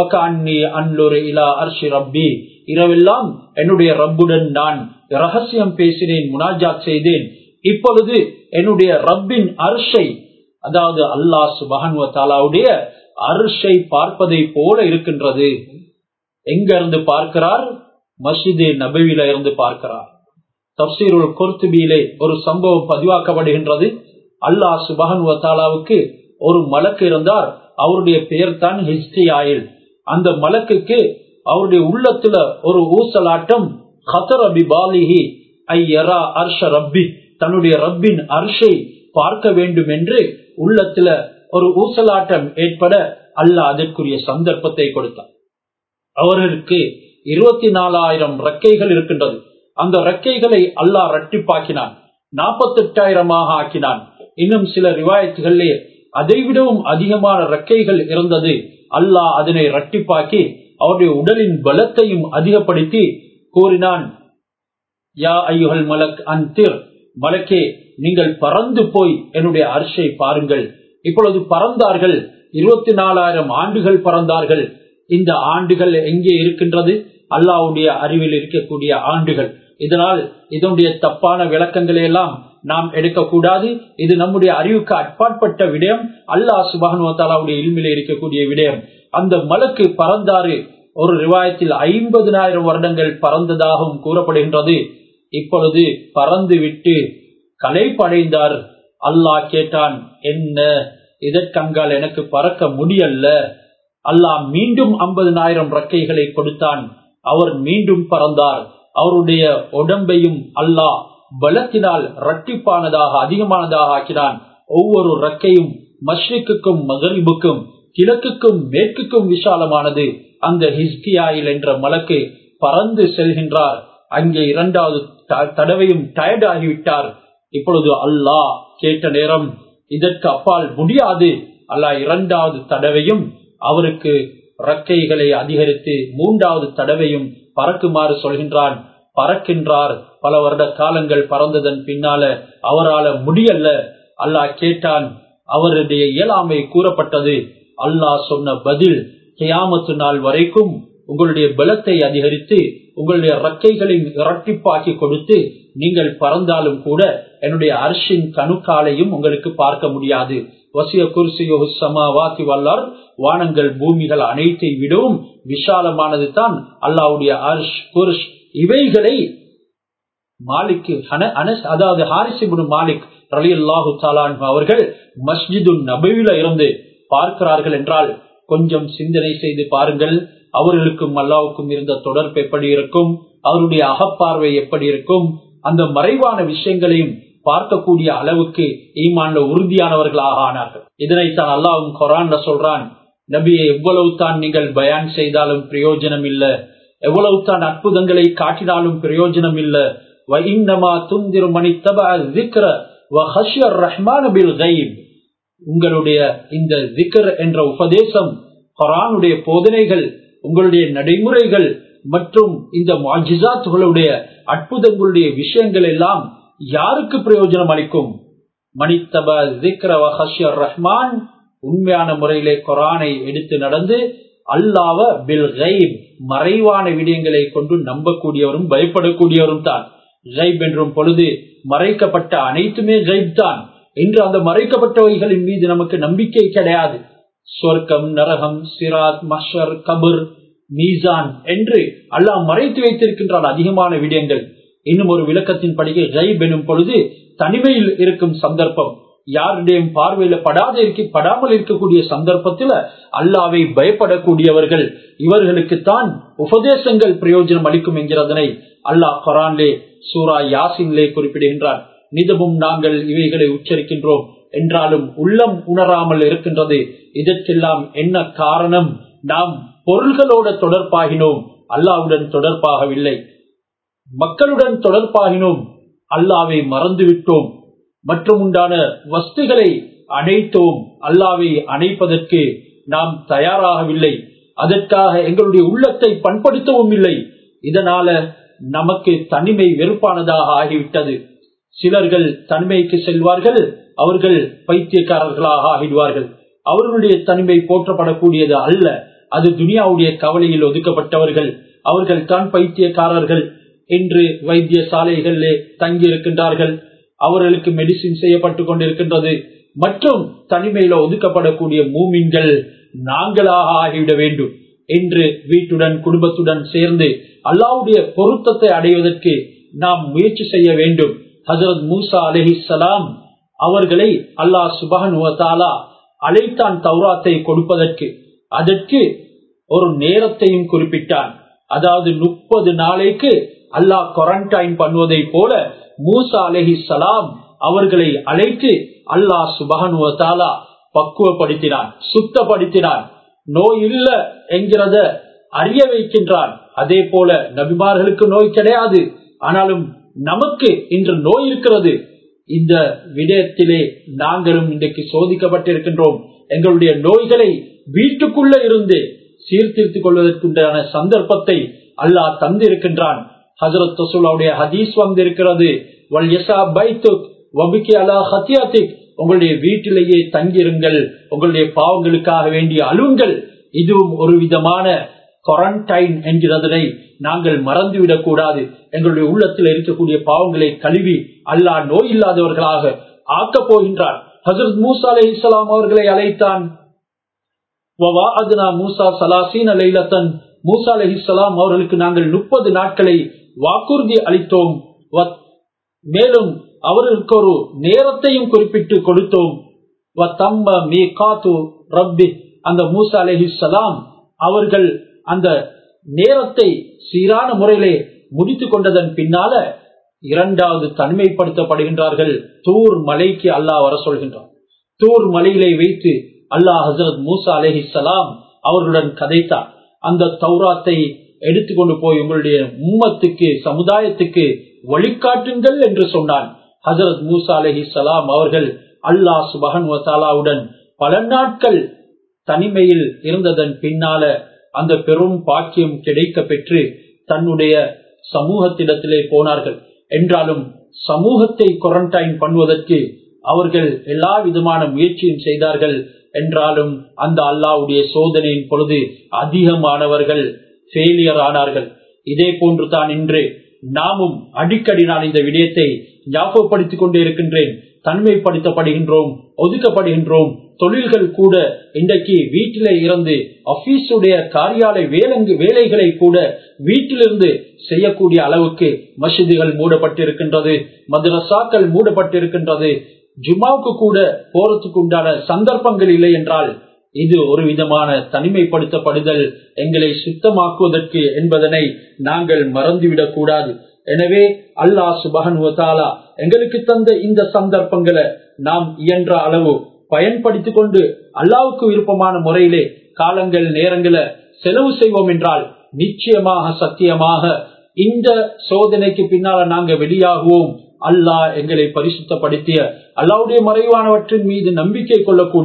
Speaker 1: ரப்பி இரவெல்லாம் என்னுடைய ரப்புடன் நான் ரகசியம் பேசினேன் முனாஜாத் செய்தேன் இப்பொழுது என்னுடைய ரப்பின் அரிசை அதாவது அல்லாஹ் சுபஹன்வ தாலாவுடைய அரிசை பார்ப்பதை போல இருக்கின்றது எங்க இருந்து பார்க்கிறார் மசிதே நபவில இருந்து பார்க்கிறார் தப்சீருல் கொர்த்துபியிலே ஒரு சம்பவம் பதிவாக்கப்படுகின்றது அல்லாஹ் சுபஹன் தாலாவுக்கு ஒரு மலக்கு இருந்தார் அவருடைய பெயர் தான் ஹிஸ்டியாயில் அந்த மலக்குக்கு அவருடைய உள்ளத்துல ஒரு ஊசலாட்டம் ஹத்தர் அபி பாலிஹி ஐயரா அர்ஷ ரப்பி தன்னுடைய ரப்பின் அர்ஷை பார்க்க வேண்டும் என்று உள்ளத்துல ஒரு ஊசலாட்டம் ஏற்பட அல்லாஹ் அதற்குரிய சந்தர்ப்பத்தை கொடுத்தார் அவர்களுக்கு இருபத்தி நாலாயிரம் ரெக்கைகள் இருக்கின்றது அந்த ரெக்கைகளை அல்லாஹ் ரட்டிப்பாக்கினான் நாற்பத்தி எட்டாயிரமாக ஆக்கினான் இன்னும் சில ரிவாயத்துகளிலே அதைவிடவும் அதிகமான ரெக்கைகள் இருந்தது அல்லாஹ் அதனை ரட்டிப்பாக்கி அவருடைய உடலின் பலத்தையும் அதிகப்படுத்தி கூறினான் யா ஐயுகள் மலக் அந்திர் மலக்கே நீங்கள் பறந்து போய் என்னுடைய அரிசை பாருங்கள் இப்பொழுது பறந்தார்கள் இருபத்தி நாலாயிரம் ஆண்டுகள் பறந்தார்கள் இந்த ஆண்டுகள் எங்கே இருக்கின்றது அல்லாவுடைய அறிவில் இருக்கக்கூடிய ஆண்டுகள் இதனால் இதனுடைய தப்பான விளக்கங்களை எல்லாம் நாம் எடுக்கக்கூடாது இது நம்முடைய அறிவுக்கு அட்பாற்பட்ட விடயம் அல்லாஹ் சுபானுவத்தாலாவுடைய இல்மில இருக்கக்கூடிய விடயம் அந்த மலக்கு பறந்தாறு ஒரு ரிவாயத்தில் ஐம்பதினாயிரம் வருடங்கள் பறந்ததாகவும் கூறப்படுகின்றது இப்பொழுது பறந்து விட்டு கலைப்படைந்தார் அல்லாஹ் கேட்டான் என்ன இதற்கங்கால் எனக்கு பறக்க முடியல அல்லாஹ் மீண்டும் ஐம்பதினாயிரம் ரக்கைகளை கொடுத்தான் அவர் மீண்டும் பறந்தார் அவருடைய உடம்பையும் அல்லாஹ் பலத்தினால் ரட்டிப்பானதாக அதிகமானதாக ஆக்கினான் ஒவ்வொரு ரக்கையும் மஷ்ரிக்குக்கும் மகரிபுக்கும் கிழக்குக்கும் மேற்குக்கும் விசாலமானது அந்த ஹிஸ்கியாயில் என்ற மலக்கு பறந்து செல்கின்றார் அங்கே இரண்டாவது தடவையும் டயர்ட் ஆகிவிட்டார் இப்பொழுது அல்லாஹ் கேட்ட நேரம் இதற்கு அப்பால் முடியாது அல்லாஹ் இரண்டாவது தடவையும் அவருக்கு ரக்கைகளை அதிகரித்து மூன்றாவது தடவையும் பறக்குமாறு சொல்கின்றான் பறக்கின்றார் பல வருட காலங்கள் பறந்ததன் பின்னால அவரால முடியல அல்லாஹ் கேட்டான் அவருடைய இயலாமை கூறப்பட்டது அல்லாஹ் சொன்ன பதில் கியாமத்து நாள் வரைக்கும் உங்களுடைய பலத்தை அதிகரித்து உங்களுடைய ரக்கைகளின் இரட்டிப்பாக்கி கொடுத்து நீங்கள் பறந்தாலும் கூட என்னுடைய அரிசின் கணுக்காலையும் உங்களுக்கு பார்க்க முடியாது வசிய குர்சியோ சமாவாத்தி வல்லார் வானங்கள் பூமிகள் அனைத்தை விடவும் விஷாலமானது தான் அல்லாவுடைய அர்ஷ் குர்ஷ் இவைகளை மாலிக்கு அதாவது ஹாரிசிபுன் மாலிக் ரலி அல்லாஹு தாலான் அவர்கள் மஸ்ஜிது நபவில இருந்து பார்க்கிறார்கள் என்றால் கொஞ்சம் சிந்தனை செய்து பாருங்கள் அவர்களுக்கும் அல்லாவுக்கும் இருந்த தொடர்பு எப்படி இருக்கும் அவருடைய அகப்பார்வை எப்படி இருக்கும் அந்த மறைவான விஷயங்களையும் பார்க்கக்கூடிய அளவுக்கு ஈமான்ல உறுதியானவர்களாக ஆனார்கள் இதனைத்தான் அல்லாவும் கொரான்ல சொல்றான் நபியை எவ்வளவு தான் நீங்கள் பயான் செய்தாலும் பிரயோஜனம் இல்ல எவ்வளவு தான் அற்புதங்களை காட்டினாலும் பிரயோஜனம் இல்ல ரஹ்மான உங்களுடைய இந்த ஜிக்கர் என்ற உபதேசம் குரானுடைய போதனைகள் உங்களுடைய நடைமுறைகள் மற்றும் இந்த மாஜிசாத்துகளுடைய அற்புதங்களுடைய விஷயங்கள் எல்லாம் யாருக்கு பிரயோஜனம் அளிக்கும் மணித்தப ரஹ்மான் உண்மையான முறையிலே குரானை எடுத்து நடந்து அல்லாவ பில் கைப் மறைவான விடயங்களை கொண்டு நம்பக்கூடியவரும் பயப்படக்கூடியவரும் தான் கைப் என்றும் பொழுது மறைக்கப்பட்ட அனைத்துமே கைப் தான் என்று அந்த மறைக்கப்பட்டவைகளின் மீது நமக்கு நம்பிக்கை கிடையாது சொர்க்கம் நரகம் சிராத் மஷர் கபர் மீசான் என்று அல்லாஹ் மறைத்து வைத்திருக்கின்றான் அதிகமான விடயங்கள் இன்னும் ஒரு விளக்கத்தின் படிகை கைப் எனும் பொழுது தனிமையில் இருக்கும் சந்தர்ப்பம் யாருடையும் பார்வையில படாத இருக்க படாமல் இருக்கக்கூடிய சந்தர்ப்பத்தில் அல்லாவை பயப்படக்கூடியவர்கள் இவர்களுக்குத்தான் உபதேசங்கள் பிரயோஜனம் அளிக்கும் என்கிறதனை அல்லாஹ் கொரான்லே சூரா யாசின்லே குறிப்பிடுகின்றார் நிதமும் நாங்கள் இவைகளை உச்சரிக்கின்றோம் என்றாலும் உள்ளம் உணராமல் இருக்கின்றது இதற்கெல்லாம் என்ன காரணம் நாம் பொருள்களோட தொடர்பாகினோம் அல்லாவுடன் தொடர்பாகவில்லை மக்களுடன் தொடர்பாகினோம் அல்லாவை மறந்துவிட்டோம் மற்றும் உண்டான வஸ்துகளை அணைத்தோம் அல்லாவை அணைப்பதற்கு நாம் தயாராகவில்லை அதற்காக எங்களுடைய உள்ளத்தை பண்படுத்தவும் இல்லை இதனால நமக்கு தனிமை வெறுப்பானதாக ஆகிவிட்டது சிலர்கள் தனிமைக்கு செல்வார்கள் அவர்கள் பைத்தியக்காரர்களாக ஆகிடுவார்கள் அவர்களுடைய தனிமை போற்றப்படக்கூடியது அல்ல அது துனியாவுடைய கவலையில் ஒதுக்கப்பட்டவர்கள் அவர்கள் தான் பைத்தியக்காரர்கள் என்று வைத்தியசாலைகளிலே தங்கி இருக்கின்றார்கள் அவர்களுக்கு மெடிசின் செய்யப்பட்டு கொண்டிருக்கின்றது மற்றும் தனிமையில ஒதுக்கப்படக்கூடிய மூமின்கள் நாங்களாக ஆகிவிட வேண்டும் என்று வீட்டுடன் குடும்பத்துடன் சேர்ந்து அல்லாவுடைய பொருத்தத்தை அடைவதற்கு நாம் முயற்சி செய்ய வேண்டும் ஹசரத் மூசா அலஹி சலாம் அவர்களை அல்லாஹ் சுபஹனுவத்தாலா அழைத்தான் தௌராத்தை கொடுப்பதற்கு அதற்கு ஒரு நேரத்தையும் குறிப்பிட்டான் அதாவது முப்பது நாளைக்கு அல்லாஹ் குவாரண்டைன் பண்ணுவதை போல மூசா அலஹி சலாம் அவர்களை அழைத்து அல்லாஹ் சுபஹனுவத்தாலா பக்குவப்படுத்தினான் சுத்தப்படுத்தினான் நோய் இல்ல என்கிறத அறிய வைக்கின்றான் அதே போல நபிமார்களுக்கு நோய் கிடையாது ஆனாலும் நமக்கு இன்று நோய் இருக்கிறது இந்த விடயத்திலே நாங்களும் இன்றைக்கு சோதிக்கப்பட்டிருக்கின்றோம் எங்களுடைய நோய்களை வீட்டுக்குள்ள இருந்து சீர்திருத்திக் கொள்வதற்குண்டான சந்தர்ப்பத்தை அல்லாஹ் தந்திருக்கின்றான் ஹசரத் தசூலாவுடைய ஹதீஸ் வந்திருக்கிறது உங்களுடைய வீட்டிலேயே தங்கிருங்கள் உங்களுடைய பாவங்களுக்காக வேண்டிய அலுங்கள் இதுவும் ஒரு விதமான குவாரண்டைன் என்கிறதனை நாங்கள் மறந்துவிடக் கூடாது எங்களுடைய உள்ளத்தில் இருக்கக்கூடிய பாவங்களை கழுவி அல்லாஹ் நோய் இல்லாதவர்களாக ஆக்கப் போகின்றார் ஹசரத் மூசா அலை இஸ்லாம் அவர்களை அழைத்தான் மூசா சலாசீன் அலைலத்தன் மூசா அலி இஸ்லாம் அவர்களுக்கு நாங்கள் முப்பது நாட்களை வாக்குறுதி அளித்தோம் மேலும் அவர்களுக்கு ஒரு நேரத்தையும் குறிப்பிட்டு கொடுத்தோம் அந்த மூசா அலஹி சலாம் அவர்கள் அந்த நேரத்தை சீரான முறையிலே முடித்துக் கொண்டதன் பின்னால இரண்டாவது தனிமைப்படுத்தப்படுகின்றார்கள் தூர் மலைக்கு அல்லாஹ் வர சொல்கின்றார் தூர் மலையிலே வைத்து அல்லாஹ் ஹசரத் மூசா அலஹி சலாம் அவர்களுடன் கதைத்தார் அந்த தௌராத்தை எடுத்துக்கொண்டு போய் உங்களுடைய உம்மத்துக்கு சமுதாயத்துக்கு வழிகாட்டுங்கள் என்று சொன்னான் ஹசரத் மூசா அலஹி சலாம் அவர்கள் அல்லாஹ் சுபஹன் வத்தாலாவுடன் பல நாட்கள் தனிமையில் இருந்ததன் பின்னால அந்த பெரும் பாக்கியம் கிடைக்க பெற்று தன்னுடைய சமூகத்திடத்திலே போனார்கள் என்றாலும் சமூகத்தை குவாரண்டைன் பண்ணுவதற்கு அவர்கள் எல்லா விதமான முயற்சியும் செய்தார்கள் என்றாலும் அந்த அல்லாவுடைய சோதனையின் பொழுது அதிகமானவர்கள் ஃபெயிலியர் ஆனார்கள் இதே போன்று தான் இன்று நாமும் அடிக்கடி நான் இந்த விடயத்தை ஞாபகப்படுத்திக் கொண்டே இருக்கின்றேன் தனிமைப்படுத்தப்படுகின்றோம் ஒதுக்கப்படுகின்றோம் தொழில்கள் கூட இன்றைக்கு வீட்டிலே இருந்து ஆபீஸுடைய காரியாலய வேலங்கு வேலைகளை கூட வீட்டிலிருந்து செய்யக்கூடிய அளவுக்கு மசிதிகள் மூடப்பட்டிருக்கின்றது மதரசாக்கள் மூடப்பட்டிருக்கின்றது ஜுமாவுக்கு கூட போறதுக்கு உண்டான சந்தர்ப்பங்கள் இல்லை என்றால் இது ஒரு விதமான தனிமைப்படுத்தப்படுதல் எங்களை சுத்தமாக்குவதற்கு என்பதனை நாங்கள் மறந்துவிடக் கூடாது எனவே அல்லாஹ் சுபகனுவத்தாலா எங்களுக்கு தந்த இந்த சந்தர்ப்பங்களை நாம் இயன்ற அளவு பயன்படுத்திக் கொண்டு அல்லாவுக்கு விருப்பமான முறையிலே காலங்கள் நேரங்களை செலவு செய்வோம் என்றால் நிச்சயமாக சத்தியமாக இந்த சோதனைக்கு பின்னால நாங்க வெளியாகுவோம் அல்லாஹ் எங்களை பரிசுத்தப்படுத்திய அல்லாவுடைய மறைவானவற்றின் மீது நம்பிக்கை கொள்ளக்கூடிய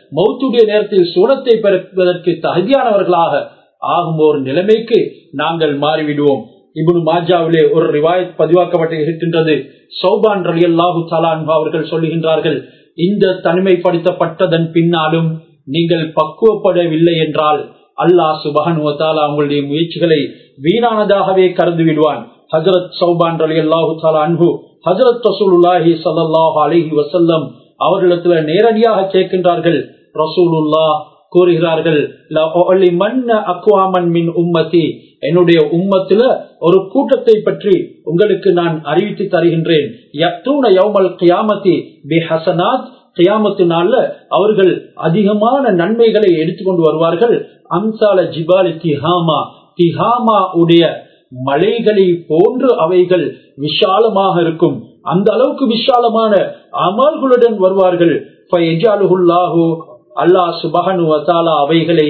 Speaker 1: மௌத்துடைய நேரத்தில் சூனத்தை பெறுவதற்கு தகுதியானவர்களாக ஆகும் ஒரு நிலைமைக்கு நாங்கள் மாறிவிடுவோம் இபுன் மாஜாவிலே ஒரு ரிவாயத் பதிவாக்கப்பட்டு இருக்கின்றது சௌபான் ரலி அல்லாஹு சலான் அவர்கள் சொல்லுகின்றார்கள் இந்த தனிமைப்படுத்தப்பட்டதன் பின்னாலும் நீங்கள் பக்குவப்படவில்லை என்றால் அல்லாஹ் சுபஹன் அவங்களுடைய முயற்சிகளை வீணானதாகவே கருது விடுவான் ஹசரத் சௌபான் அலி அல்லாஹு அன்பு ஹசரத் ரசூலுல்லாஹி சல்லாஹ் அலிஹி வசல்லம் அவர்களிடத்துல நேரடியாக கேட்கின்றார்கள் ரசூலுல்லா கூறுகிறார்கள் உம்மத்தி என்னுடைய உம்மத்தில ஒரு கூட்டத்தை பற்றி உங்களுக்கு நான் அறிவித்து தருகின்றேன் கியாமத்து நாள்ல அவர்கள் அதிகமான நன்மைகளை எடுத்துக்கொண்டு வருவார்கள் அம்சால ஜிபாலி திஹாமா திஹாமா உடைய மலைகளை போன்று அவைகள் விஷாலமாக இருக்கும் அந்த அளவுக்கு விஷாலமான அமல்களுடன் வருவார்கள் அல்லாஹ் சுபஹனு வசாலா அவைகளை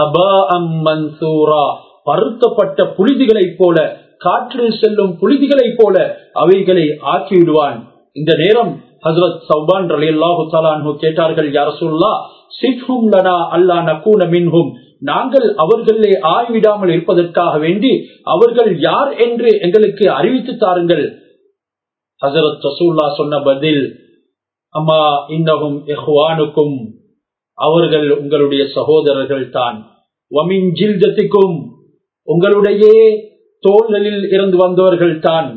Speaker 1: பருத்தப்பட்ட புழுதிகளைப் போல காற்றில் செல்லும் புழுதிகளைப் போல அவைகளை ஆக்கிவிடுவான் இந்த நேரம் ஹசரத் சௌபான் அலி அல்லாஹு கேட்டார்கள் யார சொல்லா சிஃபும் லனா அல்லா நக்கூன மின்ஹும் நாங்கள் அவர்களே ஆய்விடாமல் இருப்பதற்காக வேண்டி அவர்கள் யார் என்று எங்களுக்கு அறிவித்து தாருங்கள் ஹசரத் ரசூல்லா சொன்ன பதில் அம்மா இன்னகும் எஹ்வானுக்கும் அவர்கள் உங்களுடைய சகோதரர்கள் தான் வமின் ஜில்ஜத்திக்கும் உங்களுடைய தோள்களில் இருந்து வந்தவர்கள் தான்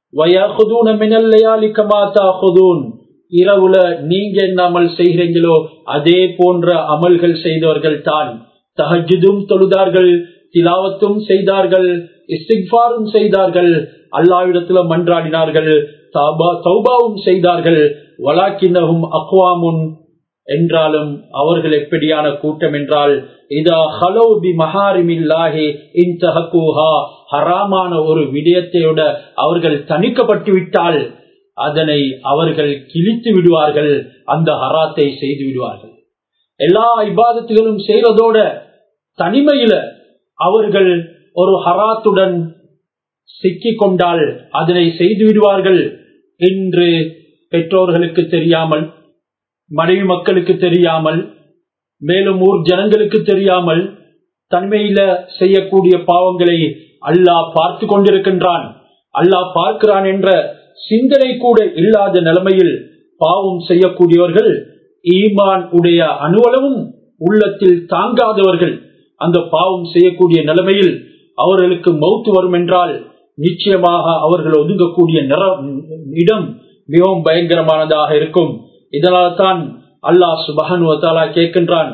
Speaker 1: இரவுல நீங்க என்ன அமல் செய்கிறீங்களோ அதே போன்ற அமல்கள் செய்தவர்கள் தான் தஹஜுதும் தொழுதார்கள் திலாவத்தும் செய்தார்கள் இஸ்திக்பாரும் செய்தார்கள் அல்லாவிடத்துல மன்றாடினார்கள் தௌபாவும் செய்தார்கள் வலாக்கினகும் அக்வாமுன் என்றாலும் அவர்கள் எப்படியான கூட்டம் என்றால் இதா ஹலோபி மகாரிமில்லாஹி இன்தஹூஹா ஹராமான ஒரு விடயத்தையோட அவர்கள் தணிக்கப்பட்டு விட்டால் அதனை அவர்கள் கிழித்து விடுவார்கள் அந்த ஹராத்தை செய்து விடுவார்கள் எல்லா இபாதத்துகளும் செய்வதோட தனிமையில அவர்கள் ஒரு ஹராத்துடன் சிக்கிக் கொண்டால் அதனை செய்து விடுவார்கள் என்று பெற்றோர்களுக்கு தெரியாமல் மனைவி மக்களுக்கு தெரியாமல் மேலும் ஊர் ஜனங்களுக்கு தெரியாமல் தன்மையில செய்யக்கூடிய பாவங்களை அல்லாஹ் பார்த்து கொண்டிருக்கின்றான் அல்லாஹ் பார்க்கிறான் என்ற சிந்தனை கூட இல்லாத நிலைமையில் பாவம் செய்யக்கூடியவர்கள் ஈமான் உடைய அணுவளவும் உள்ளத்தில் தாங்காதவர்கள் அந்த பாவம் செய்யக்கூடிய நிலைமையில் அவர்களுக்கு மௌத்து வரும் என்றால் நிச்சயமாக அவர்கள் ஒதுங்கக்கூடிய இடம் மிகவும் பயங்கரமானதாக இருக்கும் இதனால் தான் அல்லாஹ் சுபஹன் கேட்கின்றான்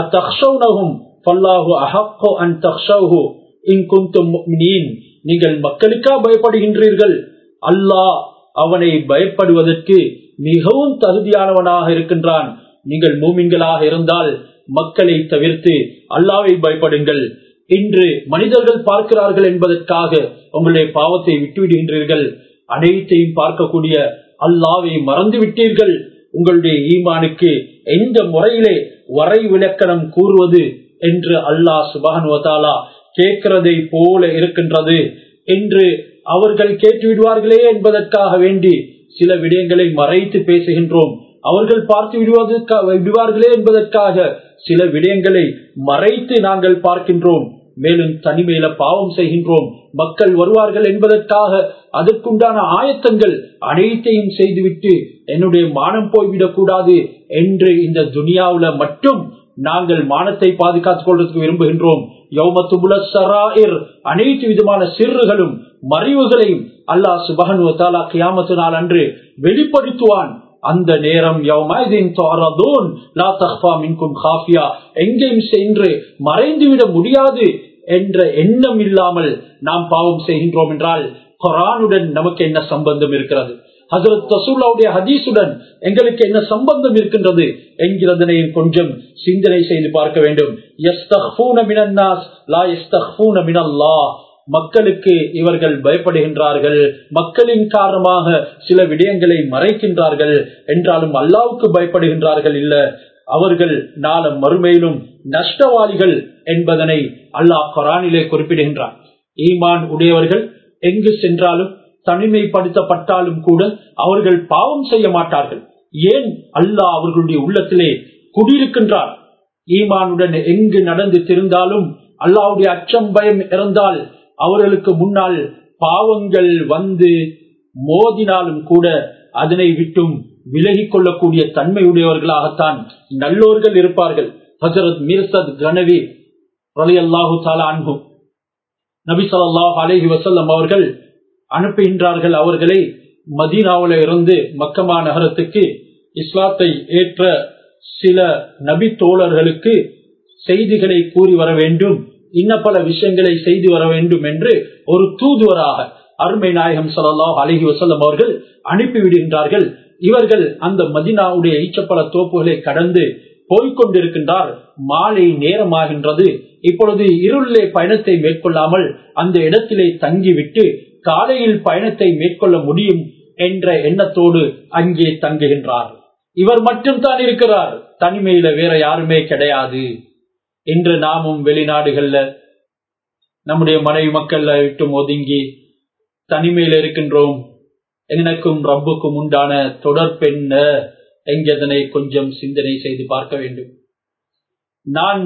Speaker 1: நீங்கள் மக்களுக்கா பயப்படுகின்றீர்கள் அல்லாஹ் அவனை பயப்படுவதற்கு மிகவும் தகுதியானவனாக இருக்கின்றான் நீங்கள் மூமின்களாக இருந்தால் மக்களை தவிர்த்து அல்லாவை பயப்படுங்கள் இன்று மனிதர்கள் பார்க்கிறார்கள் என்பதற்காக உங்களுடைய பாவத்தை விட்டுவிடுகின்றீர்கள் அனைத்தையும் பார்க்கக்கூடிய அல்லாவை மறந்து விட்டீர்கள் உங்களுடைய ஈமானுக்கு எந்த முறையிலே வரை விளக்கணம் கூறுவது என்று அல்லாஹ் சுபானுவதாலா கேட்கிறதை போல இருக்கின்றது என்று அவர்கள் கேட்டு விடுவார்களே என்பதற்காக வேண்டி சில விடயங்களை மறைத்து பேசுகின்றோம் அவர்கள் பார்த்து விடுவதற்காக விடுவார்களே என்பதற்காக சில விடயங்களை மறைத்து நாங்கள் பார்க்கின்றோம் மேலும் தனிமையில பாவம் செய்கின்றோம் மக்கள் வருவார்கள் என்பதற்காக அதற்குண்டான ஆயத்தங்கள் அனைத்தையும் செய்துவிட்டு என்னுடைய மானம் போய்விடக் கூடாது என்று இந்த துனியாவுல மட்டும் நாங்கள் மானத்தை பாதுகாத்துக் கொள்றதுக்கு விரும்புகின்றோம் யௌமத்துபுல சராயிர் அனைத்து விதமான சிறுகளும் மறைவுகளையும் அல்லாஹ் சுபகன் கியாமத்து நாள் அன்று வெளிப்படுத்துவான் அந்த நேரம் எங்கேயும் சென்று மறைந்துவிட முடியாது என்ற எண்ணம் இல்லாமல் நாம் பாவம் செய்கின்றோம் என்றால் குரானுடன் நமக்கு என்ன சம்பந்தம் இருக்கிறது ஹசரத் ரசூல்லாவுடைய ஹதீசுடன் எங்களுக்கு என்ன சம்பந்தம் இருக்கின்றது என்கிறதனையும் கொஞ்சம் சிந்தனை செய்து பார்க்க வேண்டும் மக்களுக்கு இவர்கள் பயப்படுகின்றார்கள் மக்களின் காரணமாக சில விடயங்களை மறைக்கின்றார்கள் என்றாலும் அல்லாவுக்கு பயப்படுகின்றார்கள் இல்ல அவர்கள் நாளம் மறுமையிலும் நஷ்டவாளிகள் என்பதனை அல்லாஹ் குரானிலே குறிப்பிடுகின்றார் ஈமான் உடையவர்கள் எங்கு சென்றாலும் தனிமைப்படுத்தப்பட்டாலும் கூட அவர்கள் பாவம் செய்ய மாட்டார்கள் ஏன் அல்லாஹ் அவர்களுடைய உள்ளத்திலே குடியிருக்கின்றார் ஈமானுடன் எங்கு நடந்து திருந்தாலும் அல்லாவுடைய அச்சம் பயம் இருந்தால் அவர்களுக்கு முன்னால் பாவங்கள் வந்து மோதினாலும் கூட அதனை விட்டும் விலகிக் கொள்ளக்கூடிய தன்மையுடையவர்களாகத்தான் நல்லோர்கள் இருப்பார்கள் ஹசரத் மிர்சத் கனவி ரலி அல்லாஹு தாலா அன்பு நபி சொல்லாஹ் அலஹி வசல்லம் அவர்கள் அனுப்புகின்றார்கள் அவர்களை மதீனாவில இருந்து மக்கமா நகரத்துக்கு இஸ்லாத்தை ஏற்ற சில நபி தோழர்களுக்கு செய்திகளை கூறி வர வேண்டும் இன்ன பல விஷயங்களை செய்து வர வேண்டும் என்று ஒரு தூதுவராக அருமை நாயகம் சல்லாஹ் அலஹி வசல்லம் அவர்கள் அனுப்பிவிடுகின்றார்கள் இவர்கள் அந்த மதினாவுடைய ஈச்சப்பல தோப்புகளை கடந்து போய்கொண்டிருக்கின்றார் மாலை நேரமாகின்றது இப்பொழுது இருளே பயணத்தை மேற்கொள்ளாமல் அந்த இடத்திலே தங்கிவிட்டு காலையில் பயணத்தை மேற்கொள்ள முடியும் என்ற எண்ணத்தோடு அங்கே தங்குகின்றார் இவர் மட்டும்தான் இருக்கிறார் தனிமையில வேற யாருமே கிடையாது இன்று நாமும் வெளிநாடுகள்ல நம்முடைய மனைவி மக்கள்ல விட்டும் ஒதுங்கி தனிமையில இருக்கின்றோம் எனக்கும் ரப்புக்கும் உண்டான தொடர்பென்ன என்கிறதனை கொஞ்சம் சிந்தனை செய்து பார்க்க வேண்டும் நான்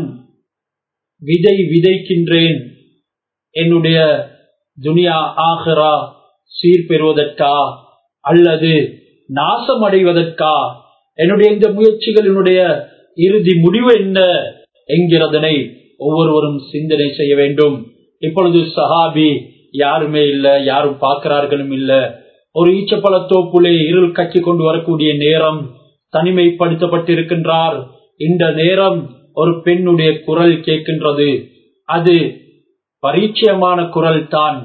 Speaker 1: விதை விதைக்கின்றேன் என்னுடைய துனியா ஆகரா சீர்பெறுவதற்கா அல்லது நாசம் அடைவதற்கா என்னுடைய இந்த முயற்சிகளினுடைய இறுதி முடிவு என்ன என்கிறதனை ஒவ்வொருவரும் சிந்தனை செய்ய வேண்டும் இப்பொழுது சஹாபி யாருமே இல்ல யாரும் பார்க்கிறார்களும் இல்ல ஒரு ஈச்சப்பழ தோப்புலே இருள் கட்சி கொண்டு வரக்கூடிய நேரம் தனிமைப்படுத்தப்பட்டிருக்கின்றார் இந்த நேரம் ஒரு பெண்ணுடைய குரல் கேட்கின்றது அது பரிச்சயமான குரல் தான்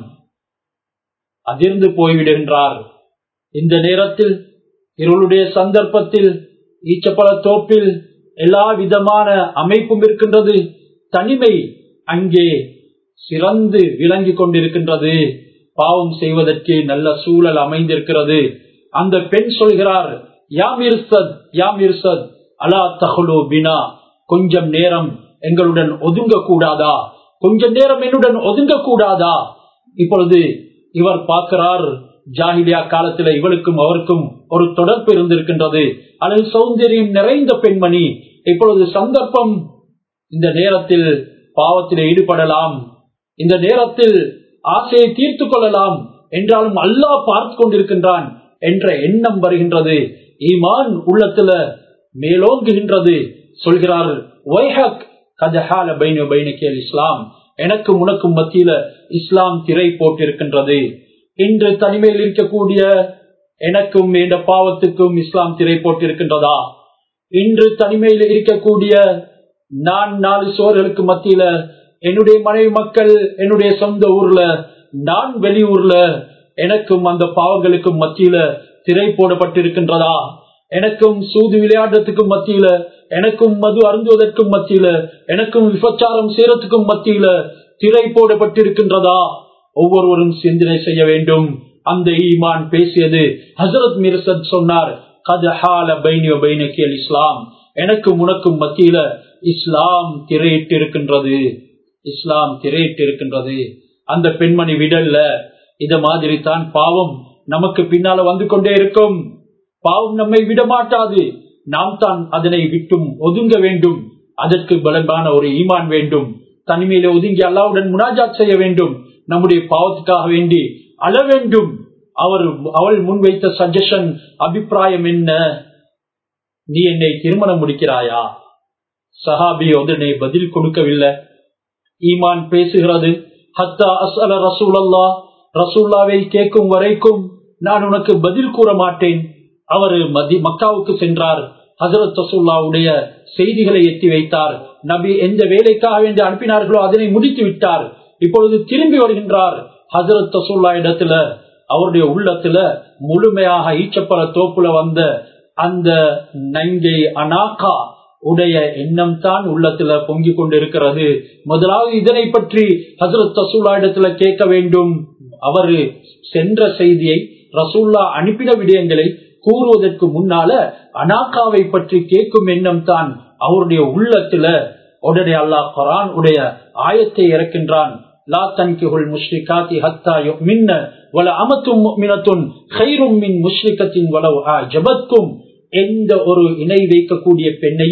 Speaker 1: அதிர்ந்து போய்விடுகின்றார் இந்த நேரத்தில் இருளுடைய சந்தர்ப்பத்தில் ஈச்சப்பழ தோப்பில் எல்லா விதமான அமைப்பும் இருக்கின்றது தனிமை அங்கே சிறந்து விளங்கி கொண்டிருக்கின்றது பாவம் செய்வதற்கு நல்ல சூழல் அமைந்திருக்கிறது அந்த பெண் சொல்கிறார் யாம் இருசத் யாம் இருசத் அலா தகுலோ பினா கொஞ்சம் நேரம் எங்களுடன் ஒதுங்க கூடாதா கொஞ்ச நேரம் என்னுடன் ஒதுங்க கூடாதா இப்பொழுது இவர் பார்க்கிறார் ஜாகிலியா காலத்துல இவளுக்கும் அவருக்கும் ஒரு தொடர்பு இருந்திருக்கின்றது அல்லது சௌந்தரியம் நிறைந்த பெண்மணி இப்பொழுது சந்தர்ப்பம் இந்த நேரத்தில் பாவத்தில் ஈடுபடலாம் இந்த நேரத்தில் ஆசையை தீர்த்து கொள்ளலாம் என்றாலும் அல்லாஹ் பார்த்து கொண்டிருக்கின்றான் என்ற எண்ணம் வருகின்றது ஈமான் உள்ளத்துல மேலோங்குகின்றது சொல்கிறார் இஸ்லாம் எனக்கு உனக்கும் மத்தியில இஸ்லாம் திரை போட்டிருக்கின்றது இன்று தனிமையில் இருக்கக்கூடிய எனக்கும் இந்த பாவத்துக்கும் இஸ்லாம் திரை போட்டிருக்கின்றதா இன்று தனிமையில் இருக்கக்கூடிய நான் நாலு சோர்களுக்கு மத்தியில என்னுடைய மனைவி மக்கள் என்னுடைய சொந்த ஊர்ல நான் வெளியூர்ல எனக்கும் அந்த பாவங்களுக்கும் மத்தியில திரை போடப்பட்டிருக்கின்றதா எனக்கும் சூது விளையாடுறதுக்கும் மத்தியில எனக்கும் மது அருந்துவதற்கும் மத்தியில எனக்கும் விபச்சாரம் செய்யறதுக்கும் மத்தியில திரை போடப்பட்டிருக்கின்றதா ஒவ்வொருவரும் சிந்தனை செய்ய வேண்டும் அந்த ஈமான் பேசியது ஹசரத் மிர்சத் சொன்னார் இஸ்லாம் எனக்கும் உனக்கும் மத்தியில இஸ்லாம் திரையிட்டு இருக்கின்றது இஸ்லாம் திரையிட்டு இருக்கின்றது அந்த பெண்மணி விடல்ல இத மாதிரி தான் பாவம் நமக்கு பின்னால வந்து கொண்டே இருக்கும் பாவம் நம்மை விட மாட்டாது நாம் தான் அதனை விட்டும் ஒதுங்க வேண்டும் அதற்கு பலமான ஒரு ஈமான் வேண்டும் தனிமையில ஒதுங்கி அல்லாவுடன் முனாஜாத் செய்ய வேண்டும் நம்முடைய பாவத்துக்காக வேண்டி அழ வேண்டும் அவர் அவள் முன்வைத்த சஜஷன் அபிப்பிராயம் என்ன நீ என்னை திருமணம் முடிக்கிறாயா சஹாபி உடனே பதில் கொடுக்கவில்லை ஈமான் பேசுகிறது ஹத்தா அஸ்அல ரசூலல்லா ரசூல்லாவை கேட்கும் வரைக்கும் நான் உனக்கு பதில் கூற மாட்டேன் அவர் மதி மக்காவுக்கு சென்றார் ஹசரத் ரசூல்லாவுடைய செய்திகளை எத்தி வைத்தார் நபி எந்த வேலைக்காக வேண்டி அனுப்பினார்களோ அதனை முடித்து விட்டார் இப்பொழுது திரும்பி வருகின்றார் ஹசரத் ரசூல்லா இடத்துல அவருடைய உள்ளத்துல முழுமையாக ஈச்சப்பல தோப்புல வந்த அந்த நங்கை அனாக்கா உடைய எண்ணம் தான் உள்ளத்துல பொங்கிக் கொண்டிருக்கிறது முதலாவது இதனை பற்றி ஹசரத் ரசூல்லா இடத்துல கேட்க வேண்டும் அவரு சென்ற செய்தியை ரசூல்லா அனுப்பின விடயங்களை கூறுவதற்கு முன்னால அனாக்காவை பற்றி கேட்கும் எண்ணம் தான் அவருடைய உள்ளத்துல உடனே அல்லாஹ் குரான் உடைய ஆயத்தை இறக்கின்றான் லா தன்கிஹுல் முஷ்ரிகாத்தி ஹத்தா யுமின்ன வல அமத்தும் முஃமினத்துன் கைரும் மின் முஷ்ரிகத்தின் வலவ் ஜபத்கும் எந்த ஒரு இணை வைக்கக்கூடிய பெண்ணையும்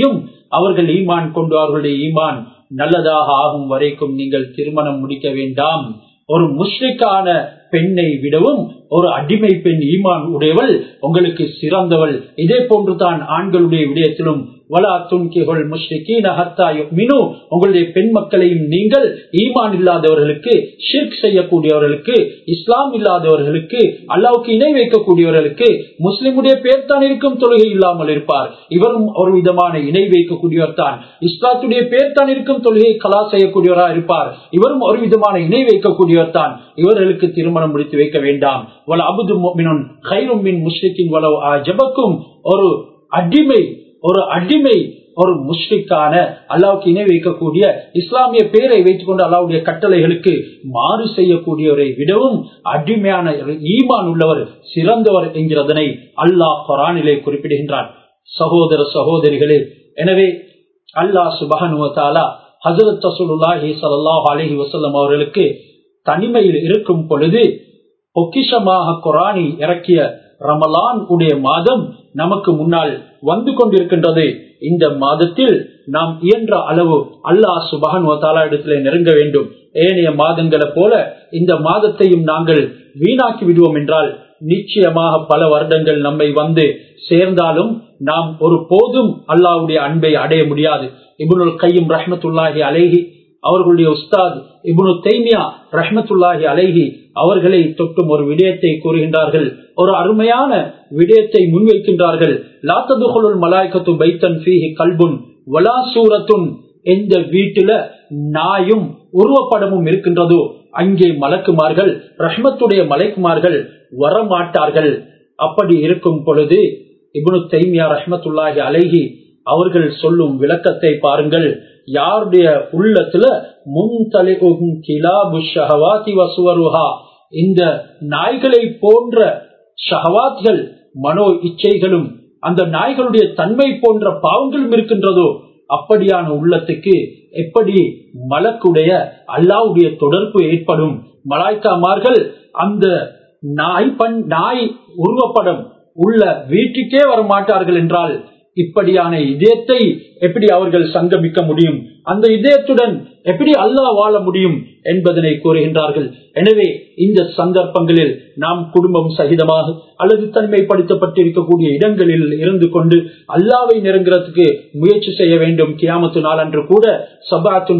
Speaker 1: அவர்கள் ஈமான் கொண்டு அவர்களுடைய ஈமான் நல்லதாக ஆகும் வரைக்கும் நீங்கள் திருமணம் முடிக்க வேண்டாம் ஒரு முஸ்லிக்கான பெண்ணை விடவும் ஒரு அடிமை பெண் ஈமான் உடையவள் உங்களுக்கு சிறந்தவள் இதே போன்றுதான் ஆண்களுடைய விடயத்திலும் வலா துன்கிகள் முஸ்லிகீன ஹத்தா மினு உங்களுடைய பெண் மக்களையும் நீங்கள் ஈமான் இல்லாதவர்களுக்கு ஷிர்க் செய்யக்கூடியவர்களுக்கு இஸ்லாம் இல்லாதவர்களுக்கு அல்லாவுக்கு இணை வைக்கக்கூடியவர்களுக்கு முஸ்லிமுடைய பேர் தான் இருக்கும் தொழுகை இல்லாமல் இருப்பார் இவரும் ஒரு விதமான இணை வைக்கக்கூடியவர் தான் இஸ்லாத்துடைய பேர் தான் இருக்கும் தொழுகை கலா செய்யக்கூடியவராக இருப்பார் இவரும் ஒரு விதமான இணை வைக்கக்கூடியவர் தான் இவர்களுக்கு திருமணம் முடித்து வைக்க வேண்டாம் வல அபுது மினுன் கைரும் மின் முஸ்லிக்கின் வளவு ஜபக்கும் ஒரு அடிமை ஒரு அடிமை ஒரு முஸ்லிக்கான அல்லாவுக்கு இணை வைக்கக்கூடிய இஸ்லாமிய பேரை வைத்துக் கொண்டு அல்லாவுடைய கட்டளைகளுக்கு மாறு செய்யக்கூடியவரை விடவும் அடிமையான ஈமான் உள்ளவர் சிறந்தவர் என்கிறதனை அல்லாஹ் கொரானிலே குறிப்பிடுகின்றான் சகோதர சகோதரிகளே எனவே அல்லாஹ் சுபகனுவத்தாலா ஹசரத் தசூலுல்லாஹி சல்லாஹ் அலஹி வசல்லம் அவர்களுக்கு தனிமையில் இருக்கும் பொழுது பொக்கிஷமாக குரானி இறக்கிய ரமலான் உடைய மாதம் நமக்கு முன்னால் வந்து கொண்டிருக்கின்றது இந்த மாதத்தில் நாம் இயன்ற அளவு அல்லாஹ் சுபகன் இடத்திலே நெருங்க வேண்டும் ஏனைய மாதங்களை போல இந்த மாதத்தையும் நாங்கள் வீணாக்கி விடுவோம் என்றால் நிச்சயமாக பல வருடங்கள் நம்மை வந்து சேர்ந்தாலும் நாம் ஒரு போதும் அல்லாவுடைய அன்பை அடைய முடியாது இபுனுல் கையும் ரஹமத்துல்லாஹி அலேஹி அவர்களுடைய உஸ்தாத் இபுனு தைமியா ரஹமத்துல்லாஹி அலைஹி அவர்களை தொட்டும் ஒரு விடயத்தை கூறுகின்றார்கள் ஒரு அருமையான விடயத்தை முன்வைக்கின்றார்கள் லாத்ததுகுலுல் மலாய்கத்து பைத்தன் ஃபீஹி கல்புன் வலா சூரத்துன் எந்த வீட்டில நாயும் உருவப்படமும் இருக்கின்றதோ அங்கே மலக்குமார்கள் ரஹ்மத்துடைய மலைக்குமார்கள் வரமாட்டார்கள் அப்படி இருக்கும் பொழுது இபுனு தைமியா ரஹ்மத்துல்லாஹி அலைஹி அவர்கள் சொல்லும் விளக்கத்தை பாருங்கள் யாருடைய உள்ளத்துல முன்தலைகும் கிலாபு ஷஹவாதி வசுவருஹா இந்த நாய்களை போன்ற ஷஹவாத்கள் மனோ இச்சைகளும் அந்த நாய்களுடைய தன்மை போன்ற பாவங்களும் இருக்கின்றதோ அப்படியான உள்ளத்துக்கு எப்படி மலக்குடைய அல்லாவுடைய தொடர்பு ஏற்படும் மலாய்க்காமார்கள் அந்த நாய் பண் நாய் உருவப்படம் உள்ள வீட்டுக்கே வரமாட்டார்கள் என்றால் இப்படியான இதயத்தை எப்படி அவர்கள் சங்கமிக்க முடியும் அந்த இதயத்துடன் எப்படி அல்லாஹ் வாழ முடியும் என்பதனை கூறுகின்றார்கள் எனவே இந்த சந்தர்ப்பங்களில் நாம் குடும்பம் சகிதமாக அல்லது தனிமைப்படுத்தப்பட்டிருக்கக்கூடிய இடங்களில் இருந்து கொண்டு அல்லாவை நெருங்குறதுக்கு முயற்சி செய்ய வேண்டும் கியாமத்து நாள் அன்று கூட சபாத்துன்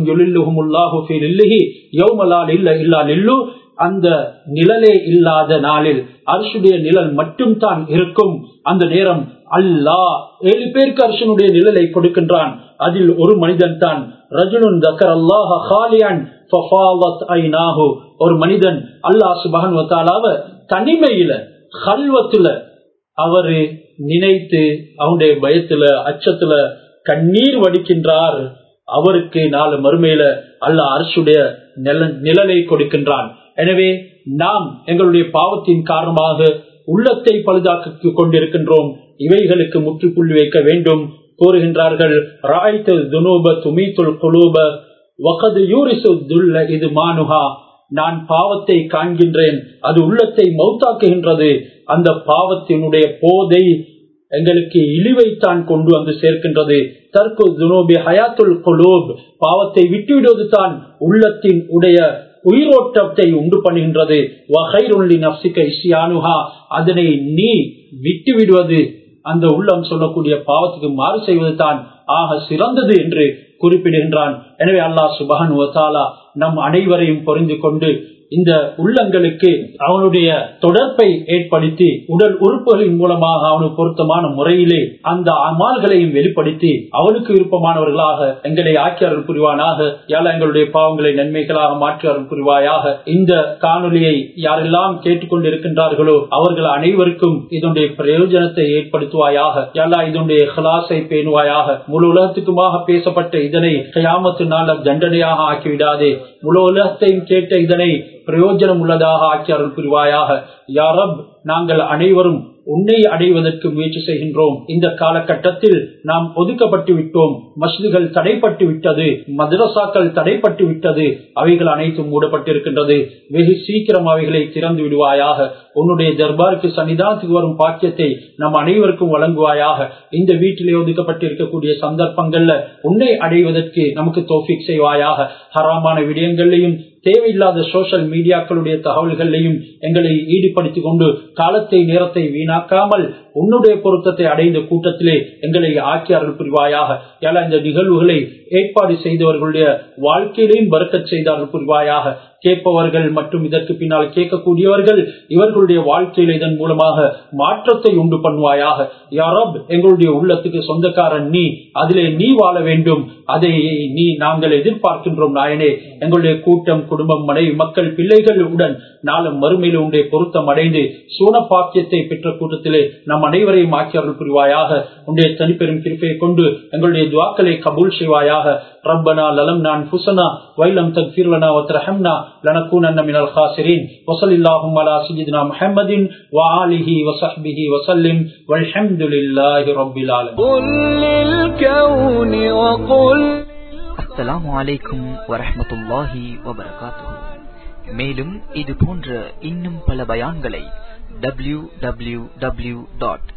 Speaker 1: இல்ல இல்லா நில்லு அந்த நிழலே இல்லாத நாளில் அரசுடைய நிழல் மட்டும் தான் இருக்கும் அந்த நேரம் அல்லாஹ் ஏழு பேருக்கு அரசனுடைய நிழலை கொடுக்கின்றான் அதில் ஒரு மனிதன் தான் ரஜுனுன் தக்கர் அல்லாஹ் ஹாலியான் ஒரு மனிதன் அல்லாஹ் சுபகன் தனிமையில கல்வத்துல அவரு நினைத்து அவனுடைய பயத்துல அச்சத்துல கண்ணீர் வடிக்கின்றார் அவருக்கு நாலு மறுமையில அல்லாஹ் அரசுடைய நிழலை கொடுக்கின்றான் எனவே நாம் எங்களுடைய பாவத்தின் காரணமாக உள்ளத்தை பழுதாக்கி கொண்டிருக்கின்றோம் இவைகளுக்கு முற்றுப்புள்ளி வைக்க வேண்டும் கூறுகின்றார்கள் இது மானுகா நான் பாவத்தை காண்கின்றேன் அது உள்ளத்தை மௌத்தாக்குகின்றது அந்த பாவத்தினுடைய போதை எங்களுக்கு இழிவைத்தான் கொண்டு வந்து சேர்க்கின்றது தற்கு துனோபி ஹயாத்துல் கொலோப் பாவத்தை விட்டுவிடுவது தான் உள்ளத்தின் உடைய உயிரோட்டத்தை உண்டு பண்ணுகின்றது வகைருள்ளி நப்சிக்க இசியானுகா அதனை நீ விட்டு விடுவது அந்த உள்ளம் சொல்லக்கூடிய பாவத்துக்கு மாறு செய்வது தான் ஆக சிறந்தது என்று குறிப்பிடுகின்றான் எனவே அல்லாஹ் சுபஹன் நம் அனைவரையும் பொறிந்து கொண்டு இந்த உள்ளங்களுக்கு அவனுடைய தொடர்பை ஏற்படுத்தி உடல் உறுப்புகளின் மூலமாக அவனுக்கு பொருத்தமான முறையிலே அந்த அமால்களையும் வெளிப்படுத்தி அவனுக்கு விருப்பமானவர்களாக எங்களை ஆக்கி அருள் புரிவானாக யாழ எங்களுடைய பாவங்களை நன்மைகளாக மாற்றி அருள் புரிவாயாக இந்த காணொலியை யாரெல்லாம் கேட்டுக்கொண்டிருக்கின்றார்களோ அவர்கள் அனைவருக்கும் இதனுடைய பிரயோஜனத்தை ஏற்படுத்துவாயாக யாழா இதனுடைய ஹலாசை பேணுவாயாக முழு உலகத்துக்குமாக பேசப்பட்ட இதனை கயாமத்து நாள தண்டனையாக ஆக்கிவிடாதே முழு உலகத்தையும் கேட்ட இதனை பிரயோஜனம் உள்ளதாக ஆக்கி அருள் புரிவாயாக யாரப் நாங்கள் அனைவரும் உன்னை அடைவதற்கு முயற்சி செய்கின்றோம் இந்த காலகட்டத்தில் நாம் ஒதுக்கப்பட்டு விட்டோம் மஸ்ஜிதுகள் தடைப்பட்டு விட்டது மதரசாக்கள் தடைப்பட்டு விட்டது அவைகள் அனைத்தும் மூடப்பட்டிருக்கின்றது வெகு சீக்கிரம் அவைகளை திறந்து விடுவாயாக உன்னுடைய தர்பாருக்கு சன்னிதானத்துக்கு வரும் பாக்கியத்தை நம் அனைவருக்கும் வழங்குவாயாக இந்த வீட்டிலே ஒதுக்கப்பட்டிருக்கக்கூடிய சந்தர்ப்பங்கள்ல உன்னை அடைவதற்கு நமக்கு தோஃபிக் செய்வாயாக ஹராமான விடயங்களையும் தேவையில்லாத சோசியல் மீடியாக்களுடைய தகவல்களையும் எங்களை ஈடுபடுத்திக் கொண்டு காலத்தை நேரத்தை வீணாக்காமல் உன்னுடைய பொருத்தத்தை அடைந்த கூட்டத்திலே எங்களை ஆக்கி அருள் புரிவாயாக ஏல இந்த நிகழ்வுகளை ஏற்பாடு செய்தவர்களுடைய வாழ்க்கையிலையும் பறக்கச் செய்த அருள் புரிவாயாக கேட்பவர்கள் மற்றும் இதற்கு பின்னால் கேட்கக்கூடியவர்கள் இவர்களுடைய வாழ்க்கையில் இதன் மூலமாக மாற்றத்தை உண்டு பண்ணுவாயாக யாரப் எங்களுடைய உள்ளத்துக்கு சொந்தக்காரன் நீ அதிலே நீ வாழ வேண்டும் அதை நீ நாங்கள் எதிர்பார்க்கின்றோம் நாயனே எங்களுடைய கூட்டம் குடும்பம் மனைவி மக்கள் பிள்ளைகள் உடன் நாளும் மறுமையில் உடைய பொருத்தம் அடைந்து சூன பாக்கியத்தை பெற்ற கூட்டத்திலே நம் அனைவரையும் ஆக்கி அருள் புரிவாயாக உடைய தனிப்பெரும் கிருப்பையை கொண்டு எங்களுடைய துவாக்களை கபூல் செய்வாயாக ربنا للمنا انفسنا وان لم تغفر لنا وترحمنا لنكونن من الخاسرين وصل اللهم على سيدنا محمد وآله وصحبه وسلم والحمد لله رب العالمين
Speaker 2: قل للكون وقل
Speaker 3: அஸ்ஸலாமு அலைக்கும் வரஹ்மத்துல்லாஹி வபரகாத்துஹு மேலும் இது போன்ற இன்னும் பல பயான்களை W W W dot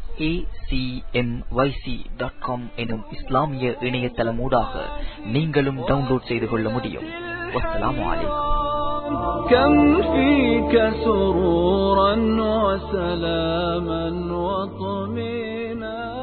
Speaker 3: acmyc.com எனும் இஸ்லாமிய இணையதளமூடாக நீங்களும் டவுன்லோட் செய்து கொள்ள முடியும் வஸ்ஸலாமு அலைக்கும்
Speaker 2: كم فيك سرورا وسلاما وطمينا